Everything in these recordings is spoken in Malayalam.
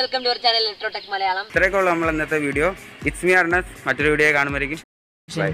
Welcome to our channel Electrotech Malayalam ഇത്രയൊക്കെ ഉള്ളൂ നമ്മൾ ഇന്നത്തെ വീഡിയോ ഇറ്റ്സ് മീ അർണസ് മറ്റൊരു വീഡിയോ കാണുമായിരിക്കും ബൈ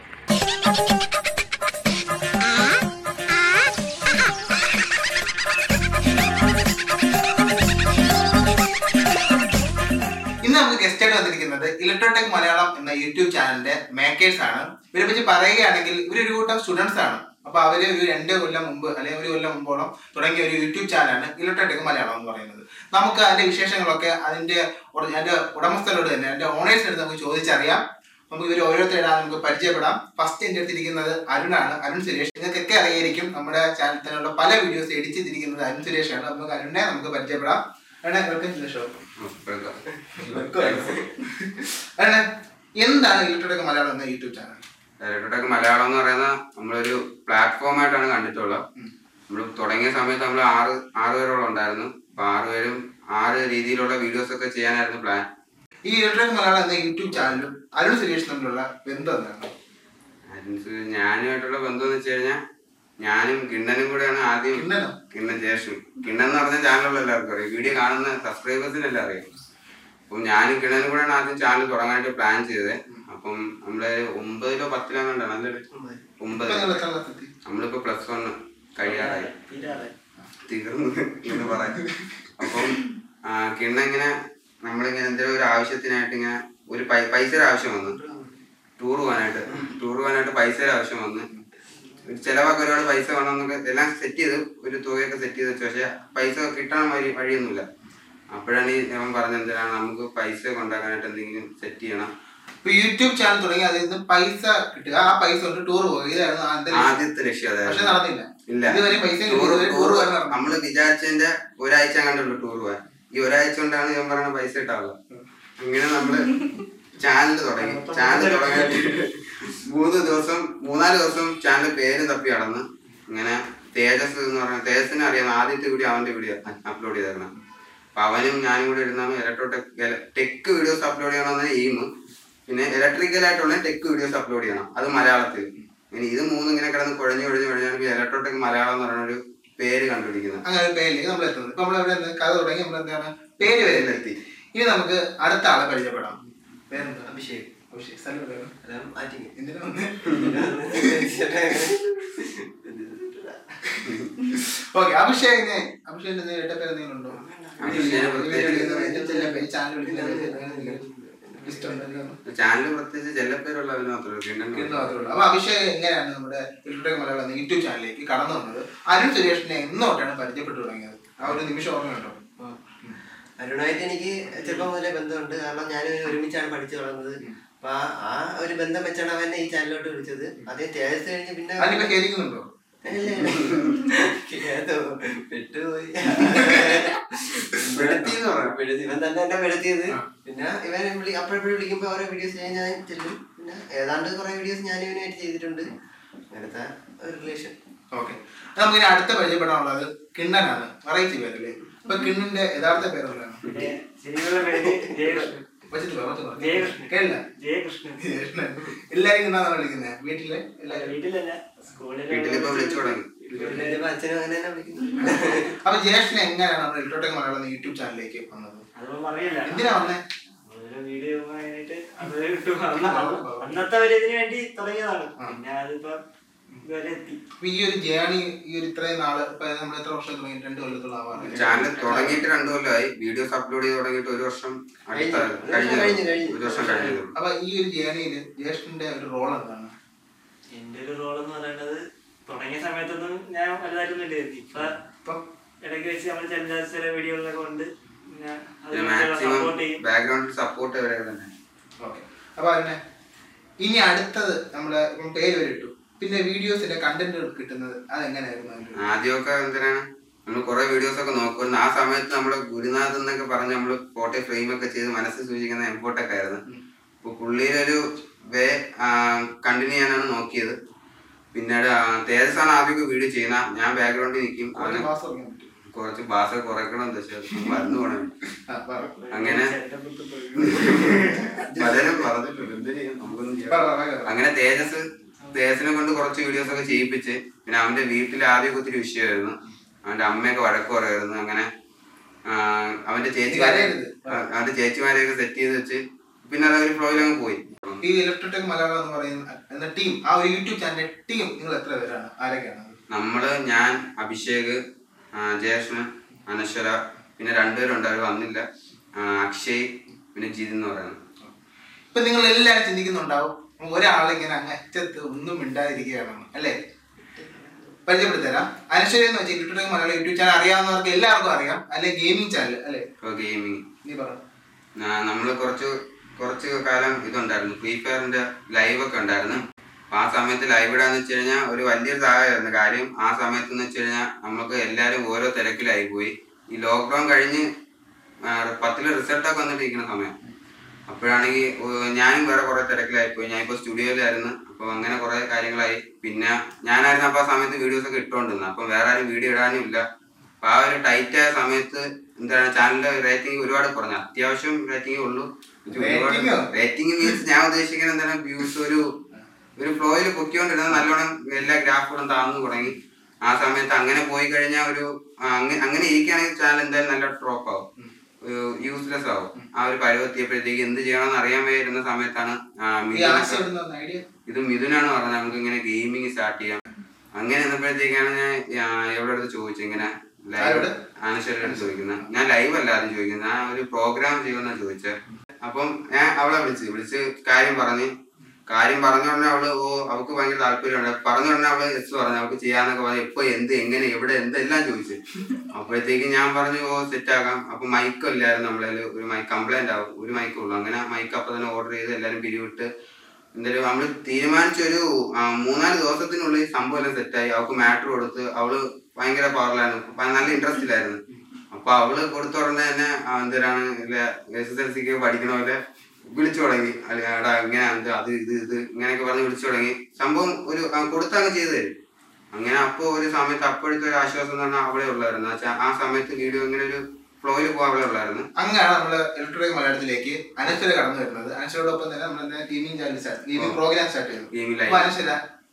ഇന്ന് നമുക്ക് ഗസ്റ്റ് ആയിട്ട് വന്നിരിക്കുന്നത് ഇലക്ട്രോടെക് മലയാളം എന്ന യൂട്യൂബ് ചാനലിന്റെ മേക്കേഴ്സ് ആണ് ഇവരെ പറ്റി പറയുകയാണെങ്കിൽ ഇവരൊരു കൂട്ടം സ്റ്റുഡൻസ് ആണ് അപ്പൊ അവര് ഒരു രണ്ട് കൊല്ലം മുമ്പ് അല്ലെങ്കിൽ ഒരു കൊല്ലം മുമ്പോളം തുടങ്ങിയ ഒരു യൂട്യൂബ് ചാനലാണ് ഇലക്ട്രോടെക് മലയാളം എന്ന് പറയുന്നത് നമുക്ക് അതിന്റെ വിശേഷങ്ങളൊക്കെ അതിന്റെ ഉട- അതിന്റെ ഉടമസ്ഥരോട് തന്നെ അതിന്റെ ഓണേഴ്സിന്റെ അടുത്ത് നമുക്ക് ചോദിച്ചറിയാം നമുക്ക് ഇവർ ഓരോരുത്തരുടെ നമുക്ക് പരിചയപ്പെടാം ഫസ്റ്റ് എന്റെ അടുത്ത് ഇരിക്കുന്നത് അരുണാണ് അരുൺ സുരേഷ് നിങ്ങൾക്കൊക്കെ അറിയായിരിക്കും നമ്മുടെ ചാനൽ തന്നെയുള്ള പല വീഡിയോസ് എഡിറ്റ് ചെയ്തിരിക്കുന്നത് അരുൺ സുരേഷാണ് നമുക്ക് അരുണിനെ നമുക്ക് പരിചയപ്പെടാം അരുണെ വെൽക്കം ടു ദ ഷോ അരുണെ എന്താണ് ഇലക്ട്രോടെക് മലയാളം എന്ന യൂട്യൂബ് ചാനൽ ഇലക്ട്രോടെക് മലയാളം എന്ന് പറയുന്ന നമ്മളൊരു പ്ലാറ്റ്ഫോം ആയിട്ടാണ് കണ്ടിട്ടുള്ളത് നമ്മൾ തുടങ്ങിയ സമയത്ത് നമ്മൾ ആറ് ആറ് പേരോളം ഉണ്ടായിരുന്നു അപ്പൊ ആറ് പേരും ആറ് രീതിയിലുള്ള വീഡിയോസ് ഒക്കെ ചെയ്യാനായിരുന്നു പ്ലാൻ ഈ ഇലക്ട്രോടെക് മലയാളം എന്ന യൂട്യൂബ് ചാനലും അരുൺ സുരേഷ് തമ്മിലുള്ള ബന്ധം എന്താണ് ഞാനുമായിട്ടുള്ള ബന്ധം എന്ന് വെച്ച് കഴിഞ്ഞാൽ ഞാനും കിണ്ണനും കൂടെയാണ് ആദ്യം കിണ്ണനോ? കിണ്ണൻ ജേഷും കിണ്ണൻ എന്ന് പറഞ്ഞ ചാനലുള്ള എല്ലാവർക്കും അറിയാം വീഡിയോ കാണുന്ന സബ്സ്ക്രൈബേഴ്സിനെല്ലാം അറിയാം അപ്പം ഞാനും കിണ്ണനും കൂടെയാണ് ആദ്യം ചാനൽ തുടങ്ങാനായിട്ട് പ്ലാൻ ചെയ്തത് അപ്പം നമ്മള് ഒമ്പതിലോ പത്തിലോ കണ്ടാണ് നല്ലൊരു ഒമ്പത് ഇപ്പൊ നിങ്ങൾ എത്രാം class എത്തി? നമ്മളിപ്പോ പ്ലസ് വൺ കഴിയാറായി തീർന്നു എന്ന് പറയാം അപ്പം ആ, കിണ്ണ ഇങ്ങനെ നമ്മളിങ്ങനെ എന്തെങ്കിലും ഒരു ആവശ്യത്തിനായിട്ട് ഇങ്ങനെ ഒരു പൈ- പൈസയുടെ ആവശ്യം വന്നു ടൂർ പോകാനായിട്ട് ടൂർ പോകാനായിട്ട് പൈസയുടെ ആവശ്യം വന്ന് ഒരു ചെലവൊക്കെ ഒരുപാട് പൈസ വേണമെന്നൊക്കെ എല്ലാം സെറ്റ് ചെയ്ത് ഒരു തുകയൊക്കെ സെറ്റ് ചെയ്ത് വെച്ചു പക്ഷെ പൈസ കിട്ടാൻ വഴി വഴിയൊന്നുമില്ല അപ്പോഴാണ് ഈ അവൻ പറഞ്ഞത് എന്തിനാണ് നമുക്ക് പൈസ ഒക്കെ ഉണ്ടാക്കാനായിട്ട് എന്തെങ്കിലും സെറ്റ് ചെയ്യണം ഇപ്പൊ യൂട്യൂബ് ചാനൽ തുടങ്ങി അതിൽ നിന്ന് പൈസ കിട്ടുക ആ പൈസ കൊണ്ട് ടൂർ പോകുക ഇതായിരുന്നു ആദ്യത്തെ ലക്ഷ്യം. ആദ്യത്തെ ലക്ഷ്യം പക്ഷെ അതായിരുന്നു നടന്നില്ല ഇല്ല ഇതുവരെ പൈസ ടൂർ ഇതുവരെ ടൂർ പോകാൻ നടന്നു നമ്മള് വിചാരിച്ചതിന്റെ ഒരാഴ്ച കണ്ടുള്ളൂ ടൂർ പോകാൻ ഈ ഒരാഴ്ച കൊണ്ടാണ് ഞാൻ പറയുന്ന പൈസ ഇട്ടാവുക ഇങ്ങനെ നമ്മള് ചാനൽ തുടങ്ങി ചാനൽ തുടങ്ങിയിട്ട് മൂന്ന് ദിവസം മൂന്നാല് ദിവസം ചാനൽ പേര് തപ്പി നടന്ന് ഇങ്ങനെ തേജസ് എന്ന് പറഞ്ഞ തേജസിനെ അറിയാം ആദ്യത്തെ വീഡിയോ അവന്റെ വീഡിയോ അപ്ലോഡ് ചെയ്തേക്കണം അപ്പൊ അവനും ഞാനും കൂടി ഇരുന്നാണ് electro tech tech videos upload ചെയ്യണമെന്ന് എയിം പിന്നെ ഇലക്ട്രിക്കൽ ആയിട്ടുള്ള ടെക് വീഡിയോസ് അപ്ലോഡ് ചെയ്യണം അത് മലയാളത്തിൽ ഇനി ഇത് മൂന്നും ഇങ്ങനെ കിടന്ന് കുഴഞ്ഞു കുഴഞ്ഞു കുഴഞ്ഞാണ് ഇലക്ട്രോ ടെക് മലയാളം എന്ന് പറയുന്ന ഒരു പേര് കണ്ടുപിടിക്കുന്നത് അങ്ങനെ ഒരു പേരിലേക്ക് നമ്മൾ എത്തുന്നത് ഇപ്പൊ നമ്മൾ ഇവിടെ കഥ തുടങ്ങി നമ്മൾ എന്താണ് പേര് വരെ എത്തി ഇനി നമുക്ക് അടുത്ത ആളെ പരിചയപ്പെടാം പേരെന്താ അഭിഷേക് അഭിഷേക് സ്ഥലം പേര് എന്തിനാ വന്നേ ഓക്കെ അഭിഷേകിനെ അഭിഷേകിന്റെ ഇരട്ട പേര് എന്തെങ്കിലും ഉണ്ടോ അഭിഷേകിനെ പ്രത്യേകിച്ച് ചാനൽ വിളിക്കുന്ന പേര് ഇഷ്ടമുണ്ടല്ലോ ചാനൽ പ്രത്യേകിച്ച് ചെല്ലപ്പേരുള്ള അവന് മാത്രമേ എന്ന് കിണ്ണൻ മാത്രമേ ഉള്ളൂ അപ്പൊ അഭിഷേക് എങ്ങനെയാണ് നമ്മുടെ ഇലക്ട്രിക് മലയാളം എന്ന യൂട്യൂബ് ചാനലിലേക്ക് കടന്നു വന്നത് അരുൺ സുരേഷിനെ എന്നോട്ടാണ് പരിചയപ്പെട്ടു തുടങ്ങിയത് ആ ഒരു നിമിഷം ഓർമ്മയുണ്ടോ അരുണായിട്ട് എനിക്ക് ചെറുപ്പം മുതലേ ബന്ധമുണ്ട് കാരണം ഞാൻ ഒരുമിച്ചാണ് പഠിച്ചു വളർന്നത് അപ്പൊ ആ- ആ ഒരു ബന്ധം വെച്ചാണ് അവൻ ഈ ചാനലിലോട്ട് വിളിച്ചത് അതേ തേജസ് കഴിഞ്ഞ് പിന്നെ അതിനിപ്പോ ഖേദിക്കുന്നുണ്ടോ ഇല്ല, ഇല്ല. ഏതോ പെട്ടുപോയി പെടുത്തിന്ന് പറയാം. പെടുത്തി. ഇവൻ തന്നെ എന്നെ പെടുത്തിയത് പിന്നെ ഇവൻ വിളി അപ്പോഴപ്പോഴും വിളിക്കുമ്പോ ഓരോ വീഡിയോസ് ഞാൻ ഞാൻ ചെല്ലും പിന്നെ ഏതാണ്ട് കുറെ വീഡിയോസ് ഞാൻ ഇവനായിട്ട് ചെയ്തിട്ടുണ്ട് അങ്ങനത്തെ ഒരു റിലേഷൻ ഓക്കെ നമുക്ക് ഇനി അടുത്ത പരിചയപ്പെടാനുള്ളത് കിണ്ണനാണ് വെറൈറ്റി പേരല്ലേ അപ്പൊ കിണ്ണന്റെ യഥാർത്ഥ പേരെന്താണ് ശരിക്കുള്ള പേര് ജയകൃഷ്ണൻ വച്ചിട്ട് പറ, വച്ചിട്ട് പറ. ജയകൃഷ്ണൻ. കേട്ടില്ല ജയകൃഷ്ണൻ ജയകൃഷ്ണൻ. എല്ലാരും കിണ്ണാന്നാണ് വിളിക്കുന്നത് വീട്ടിലെ എല്ലാരും വീട്ടിലല്ല സ്കൂളിൽ വീട്ടിലിപ്പോ വിളിച്ചു തുടങ്ങി ഇപ്പൊ അച്ഛനും അങ്ങനെ തന്നെ വിളിക്കുന്നു അപ്പൊ ജയേഷിനെ എങ്ങനെയാണ് നമ്മുടെ ഇലക്ട്രോടെക് മലയാളം എന്ന യൂട്യൂബ് ചാനലിലേക്ക് വന്നത് അതൊന്നും പറയില്ല എന്തിനാ വന്നേ ഓരോ വീഡിയോ കഴിഞ്ഞിട്ട് അത് ഇട്ടു അന്ന- അന്നത്തെ ഒരു ഇതിന് വേണ്ടി തുടങ്ങിയതാണ് പിന്നെ അതിപ്പോ ഇതുവരെ എത്തി അപ്പൊ ഈ ഒരു ജേണി ഈ ഒരു ഇത്രയും നാള് ഇപ്പൊ നമ്മൾ എത്ര വർഷം തുടങ്ങി രണ്ട് കൊല്ലത്തോളം ആവാറില്ല ചാനൽ തുടങ്ങിയിട്ട് രണ്ടു കൊല്ലമായി വീഡിയോസ് അപ്ലോഡ് ചെയ്ത് തുടങ്ങിയിട്ട് ഒരു വർഷം അടുത്ത കഴിഞ്ഞു. കഴിഞ്ഞ കഴിഞ്ഞു, കഴിഞ്ഞു. ഒരു വർഷം കഴിഞ്ഞു അപ്പൊ ഈ ഒരു ജേണിയില് ജ്യേഷ്ഠന്റെ ഒരു റോൾ എന്താണ് എന്റെ ഒരു റോൾ എന്ന് പറയുന്നത് തുടങ്ങിയ സമയത്തൊന്നും ഞാൻ വലുതായിട്ടൊന്നും ഇല്ലായിരുന്നു ഇപ്പൊ ഇപ്പൊ ഇടയ്ക്ക് വെച്ച് നമ്മൾ ചില ചില വീഡിയോകളൊക്കെ കൊണ്ട് പിന്നെ പിന്നെ അതിനൊക്കെ മാക്സിമം സപ്പോർട്ട് ചെയ്യും ബാക്ക്ഗ്രൗണ്ടിൽ സപ്പോർട്ട് വരെ തന്നെ ഓക്കെ അപ്പൊ അതിനെ ഇനി അടുത്തത് നമ്മള് ഇപ്പം പേര് വരെ ഇട്ടു പിന്നെ വീഡിയോസിന്റെ കണ്ടന്റ് കിട്ടുന്നത് അതെങ്ങനെയായിരുന്നു അതിന്റെ ഒരു- ആദ്യമൊക്കെ എന്തിനാണ് നമ്മൾ കുറെ വീഡിയോസ് ഒക്കെ നോക്കുമായിരുന്നു ആ സമയത്ത് നമ്മള് ഗുരുനാഥ് എന്നൊക്കെ പറഞ്ഞ് നമ്മള് ഫോട്ടോ ഫ്രെയിം ഒക്കെ ചെയ്ത് മനസ്സിൽ സൂചിക്കുന്ന എംപോർട്ടൊക്കെ ആയിരുന്നു അപ്പൊ പുള്ളിയിലൊരു വേ കണ്ടിന്യൂ ചെയ്യാനാണ് നോക്കിയത് പിന്നീട് ആ, തേജസാണ് ആദ്യമൊക്കെ വീഡിയോ ചെയ്യുന്ന ഞാൻ ബാക്ക്ഗ്രൗണ്ടിൽ നിൽക്കും ഒരു അവന് മാസം തുടങ്ങിയാൽ പറ്റും. കുറച്ച് ഭാഷ കുറയ്ക്കണം പക്ഷെ മറന്നു പോകണം ആ, പറ. അങ്ങനെ പലരും പറഞ്ഞിട്ടുണ്ട് എന്ത് ചെയ്യും നമുക്കൊന്നും ചെയ്യാൻ പറ, പറ, പറ. അങ്ങനെ തേജസ് തേജസിനെ കൊണ്ട് കുറച്ച് വീഡിയോസ് ഒക്കെ ചെയ്യിപ്പിച്ച് പിന്നെ അവന്റെ വീട്ടിൽ ആദ്യമൊക്കെ ഒത്തിരി വിഷയമായിരുന്നു അവന്റെ അമ്മയൊക്കെ വഴക്ക് പറയുമായിരുന്നു അങ്ങനെ ആ, അവന്റെ ചേച്ചി കരയരുത്. അവന്റെ ചേച്ചിമാരെയൊക്കെ സെറ്റ് ചെയ്ത് വെച്ച് പിന്നെ അത് ഒരു ഫ്ലോയിൽ അങ്ങ് പോയി ഈ ഇലക്ട്രോടെക് മലയാളം എന്ന് പറയുന്ന എന്ന ടീം ആ ഒരു യൂട്യൂബ് ചാനലിന്റെ ടീം നിങ്ങൾ എത്ര പേരാണ് ആരൊക്കെയാണ് നമ്മള് ഞാൻ അഭിഷേക് ആ, ജയേഷ്ണൻ അനശ്വര പിന്നെ രണ്ടുപേരുണ്ട് അവർ വന്നില്ല ആ, അക്ഷയ് പിന്നെ ജിത് എന്ന് പറയുന്നത് ഇപ്പൊ നിങ്ങൾ എല്ലാവരും ചിന്തിക്കുന്നുണ്ടാവും ഒരാളിങ്ങനെ അങ്ങറ്റത്ത് ഒന്നും മിണ്ടാതിരിക്കുകയാണെന്ന് അല്ലേ പരിചയപ്പെടുത്തരാം അനശ്വരി എന്ന് വെച്ചാൽ ഇലക്ട്രോടെക് മലയാളം യൂട്യൂബ് ചാനൽ അറിയാവുന്നവർക്ക് എല്ലാവർക്കും അറിയാം അല്ലെ ഗെയിമിംഗ് ചാനൽ അല്ലേ ഇപ്പോൾ ഗെയിമിങ് നീ പറ നമ്മൾ കുറച്ച് കുറച്ച് കാലം ഇതുണ്ടായിരുന്നു ഫ്രീ ഫയറിന്റെ ലൈവ് ഒക്കെ ഉണ്ടായിരുന്നു അപ്പൊ ആ സമയത്ത് ലൈവ് ഇടാന്ന് വെച്ച് കഴിഞ്ഞാൽ ഒരു വലിയൊരു സഹായമായിരുന്നു കാര്യം ആ സമയത്ത് എന്ന് വെച്ച് കഴിഞ്ഞാൽ നമുക്ക് എല്ലാവരും ഓരോ തിരക്കിലായി പോയി ഈ ലോക്ക്ഡൗൺ കഴിഞ്ഞ് ആ, പത്തില് റിസൾട്ടൊക്കെ വന്നിട്ടിരിക്കുന്ന സമയം അപ്പോഴാണെങ്കിൽ ഞാനും വേറെ കുറെ തിരക്കിലായി പോയി ഞാൻ ഇപ്പോൾ സ്റ്റുഡിയോയിലായിരുന്നു അപ്പോൾ അങ്ങനെ കുറെ കാര്യങ്ങളായി പിന്നെ ഞാനായിരുന്നു അപ്പോൾ ആ സമയത്ത് വീഡിയോസ് ഒക്കെ ഇട്ടുകൊണ്ടിരുന്നത് അപ്പം വേറെ ആരും വീഡിയോ ഇടാനും ഇല്ല അപ്പൊ ആ ഒരു ടൈറ്റ് ആയ സമയത്ത് എന്താണ് ചാനലിന്റെ റേറ്റിംഗ് ഒരുപാട് കുറഞ്ഞു അത്യാവശ്യം റേറ്റിംഗ് ഉള്ളൂ Rating ഓ? റേറ്റിംഗ് മീൻസ് ഞാൻ ഉദ്ദേശിക്കുന്നത് എന്താണ് വ്യൂസ് ഒരു ഒരു ഫ്ലോയിൽ പൊക്കിക്കൊണ്ടിരുന്നത് നല്ലോണം എല്ലാ ഗ്രാഫുകളും താഴ്ന്നു തുടങ്ങി ആ സമയത്ത് അങ്ങനെ പോയി കഴിഞ്ഞാൽ ഒരു ആ, അങ്ങ- അങ്ങനെ ഇരിക്കുകയാണെങ്കിൽ ചാനൽ എന്തായാലും നല്ല ഡ്രോപ്പ് ആവും യൂസ്ലെസ് ആവും ആ ഒരു പരുവെത്തിയപ്പോഴത്തേക്ക് എന്ത് ചെയ്യണമെന്ന് അറിയാൻ വയ്യിരുന്ന സമയത്താണ് ആ, ഈ മിഥുനൊക്കെ- ആശയം എവിടുന്ന ഐഡിയ ഇത് മിഥുനാണ് പറഞ്ഞത് നമുക്ക് ഇങ്ങനെ ഗെയിമിങ് സ്റ്റാർട്ട് ചെയ്യാം അങ്ങനെ എന്നപ്പോഴത്തേക്കാണ് ഞാൻ ആ, എവിടെ അടുത്ത് ചോദിച്ചത് ഇങ്ങനെ ആരോട്? ആനശ്വരുടെ അടുത്ത് ചോദിക്കുന്നത് ഞാൻ ലൈവ് അല്ല ആദ്യം ചോദിക്കുന്നത് ഞാൻ ഒരു പ്രോഗ്രാം ചെയ്യുമെന്നാ ചോദിച്ചത് അപ്പം ഞാൻ അവളെ വിളിച്ച് വിളിച്ച് കാര്യം പറഞ്ഞ് കാര്യം പറഞ്ഞ ഉടനെ അവള് ഓ അവൾക്ക് ഭയങ്കര താല്പര്യമുണ്ട് പറഞ്ഞ ഉടനെ അവള് എസ് പറഞ്ഞു അവൾക്ക് ചെയ്യാന്നൊക്കെ പറഞ്ഞു എപ്പോ എന്ത് എങ്ങനെ എവിടെ എന്തെല്ലാം ചോദിച്ചു അപ്പോഴത്തേക്ക് ഞാൻ പറഞ്ഞു ഓ സെറ്റ് ആക്കാം അപ്പൊ മൈക്ക് ഇല്ലായിരുന്നു നമ്മളെ ഒരു മൈക്ക് കംപ്ലൈന്റ് ആവും ഒരു മൈക്കേ ഉള്ളൂ അങ്ങനെ മൈക്ക് അപ്പൊ തന്നെ ഓർഡർ ചെയ്ത് എല്ലാരും പിരിവിട്ട് എന്തായാലും നമ്മള് തീരുമാനിച്ച ഒരു ആ, മൂന്നാല് ദിവസത്തിനുള്ളിൽ സംഭവം എല്ലാം സെറ്റായി അവൾക്ക് മാറ്റർ കൊടുത്ത് അവള് ഭയങ്കര പവറിലായിരുന്നു അപ്പൊ നല്ല ഇൻട്രസ്റ്റിലായിരുന്നു അപ്പൊ അവള് കൊടുത്ത ഉടനെ തന്നെ ആ, എന്തിനാണ് എസ് എസ് എൽ സിക്ക് പഠിക്കണ പോലെ വിളിച്ചു തുടങ്ങി അല്ല, എടാ ഇങ്ങനെ എന്ത് അത് ഇത് ഇത് ഇങ്ങനെയൊക്കെ പറഞ്ഞ് വിളിച്ചു തുടങ്ങി സംഭവം ഒരു ആ, കൊടുത്തങ്ങ് ചെയ്തു തരും അങ്ങനെ അപ്പോ ഒരു സമയത്ത് അപ്പോഴത്തെ ഒരു ആശ്വാസം എന്ന് പറഞ്ഞാൽ അവളെ ഉള്ളായിരുന്നു വെച്ചാൽ ആ സമയത്ത് വീഡിയോ ഇങ്ങനെ ഒരു ഫ്ലോയിൽ പോകാൻ അവളെ ഉള്ളായിരുന്നു അങ്ങനെയാണ് നമ്മള് ഇലക്ട്രോണിക് മലയാളത്തിലേക്ക് അനശ്വര കടന്നു വരുന്നത് അനശ്വരോടൊപ്പം തന്നെ നമ്മൾ gaming channel start gaming program start ചെയ്തു ഗെയിമിലായി അപ്പൊ അനശ്വര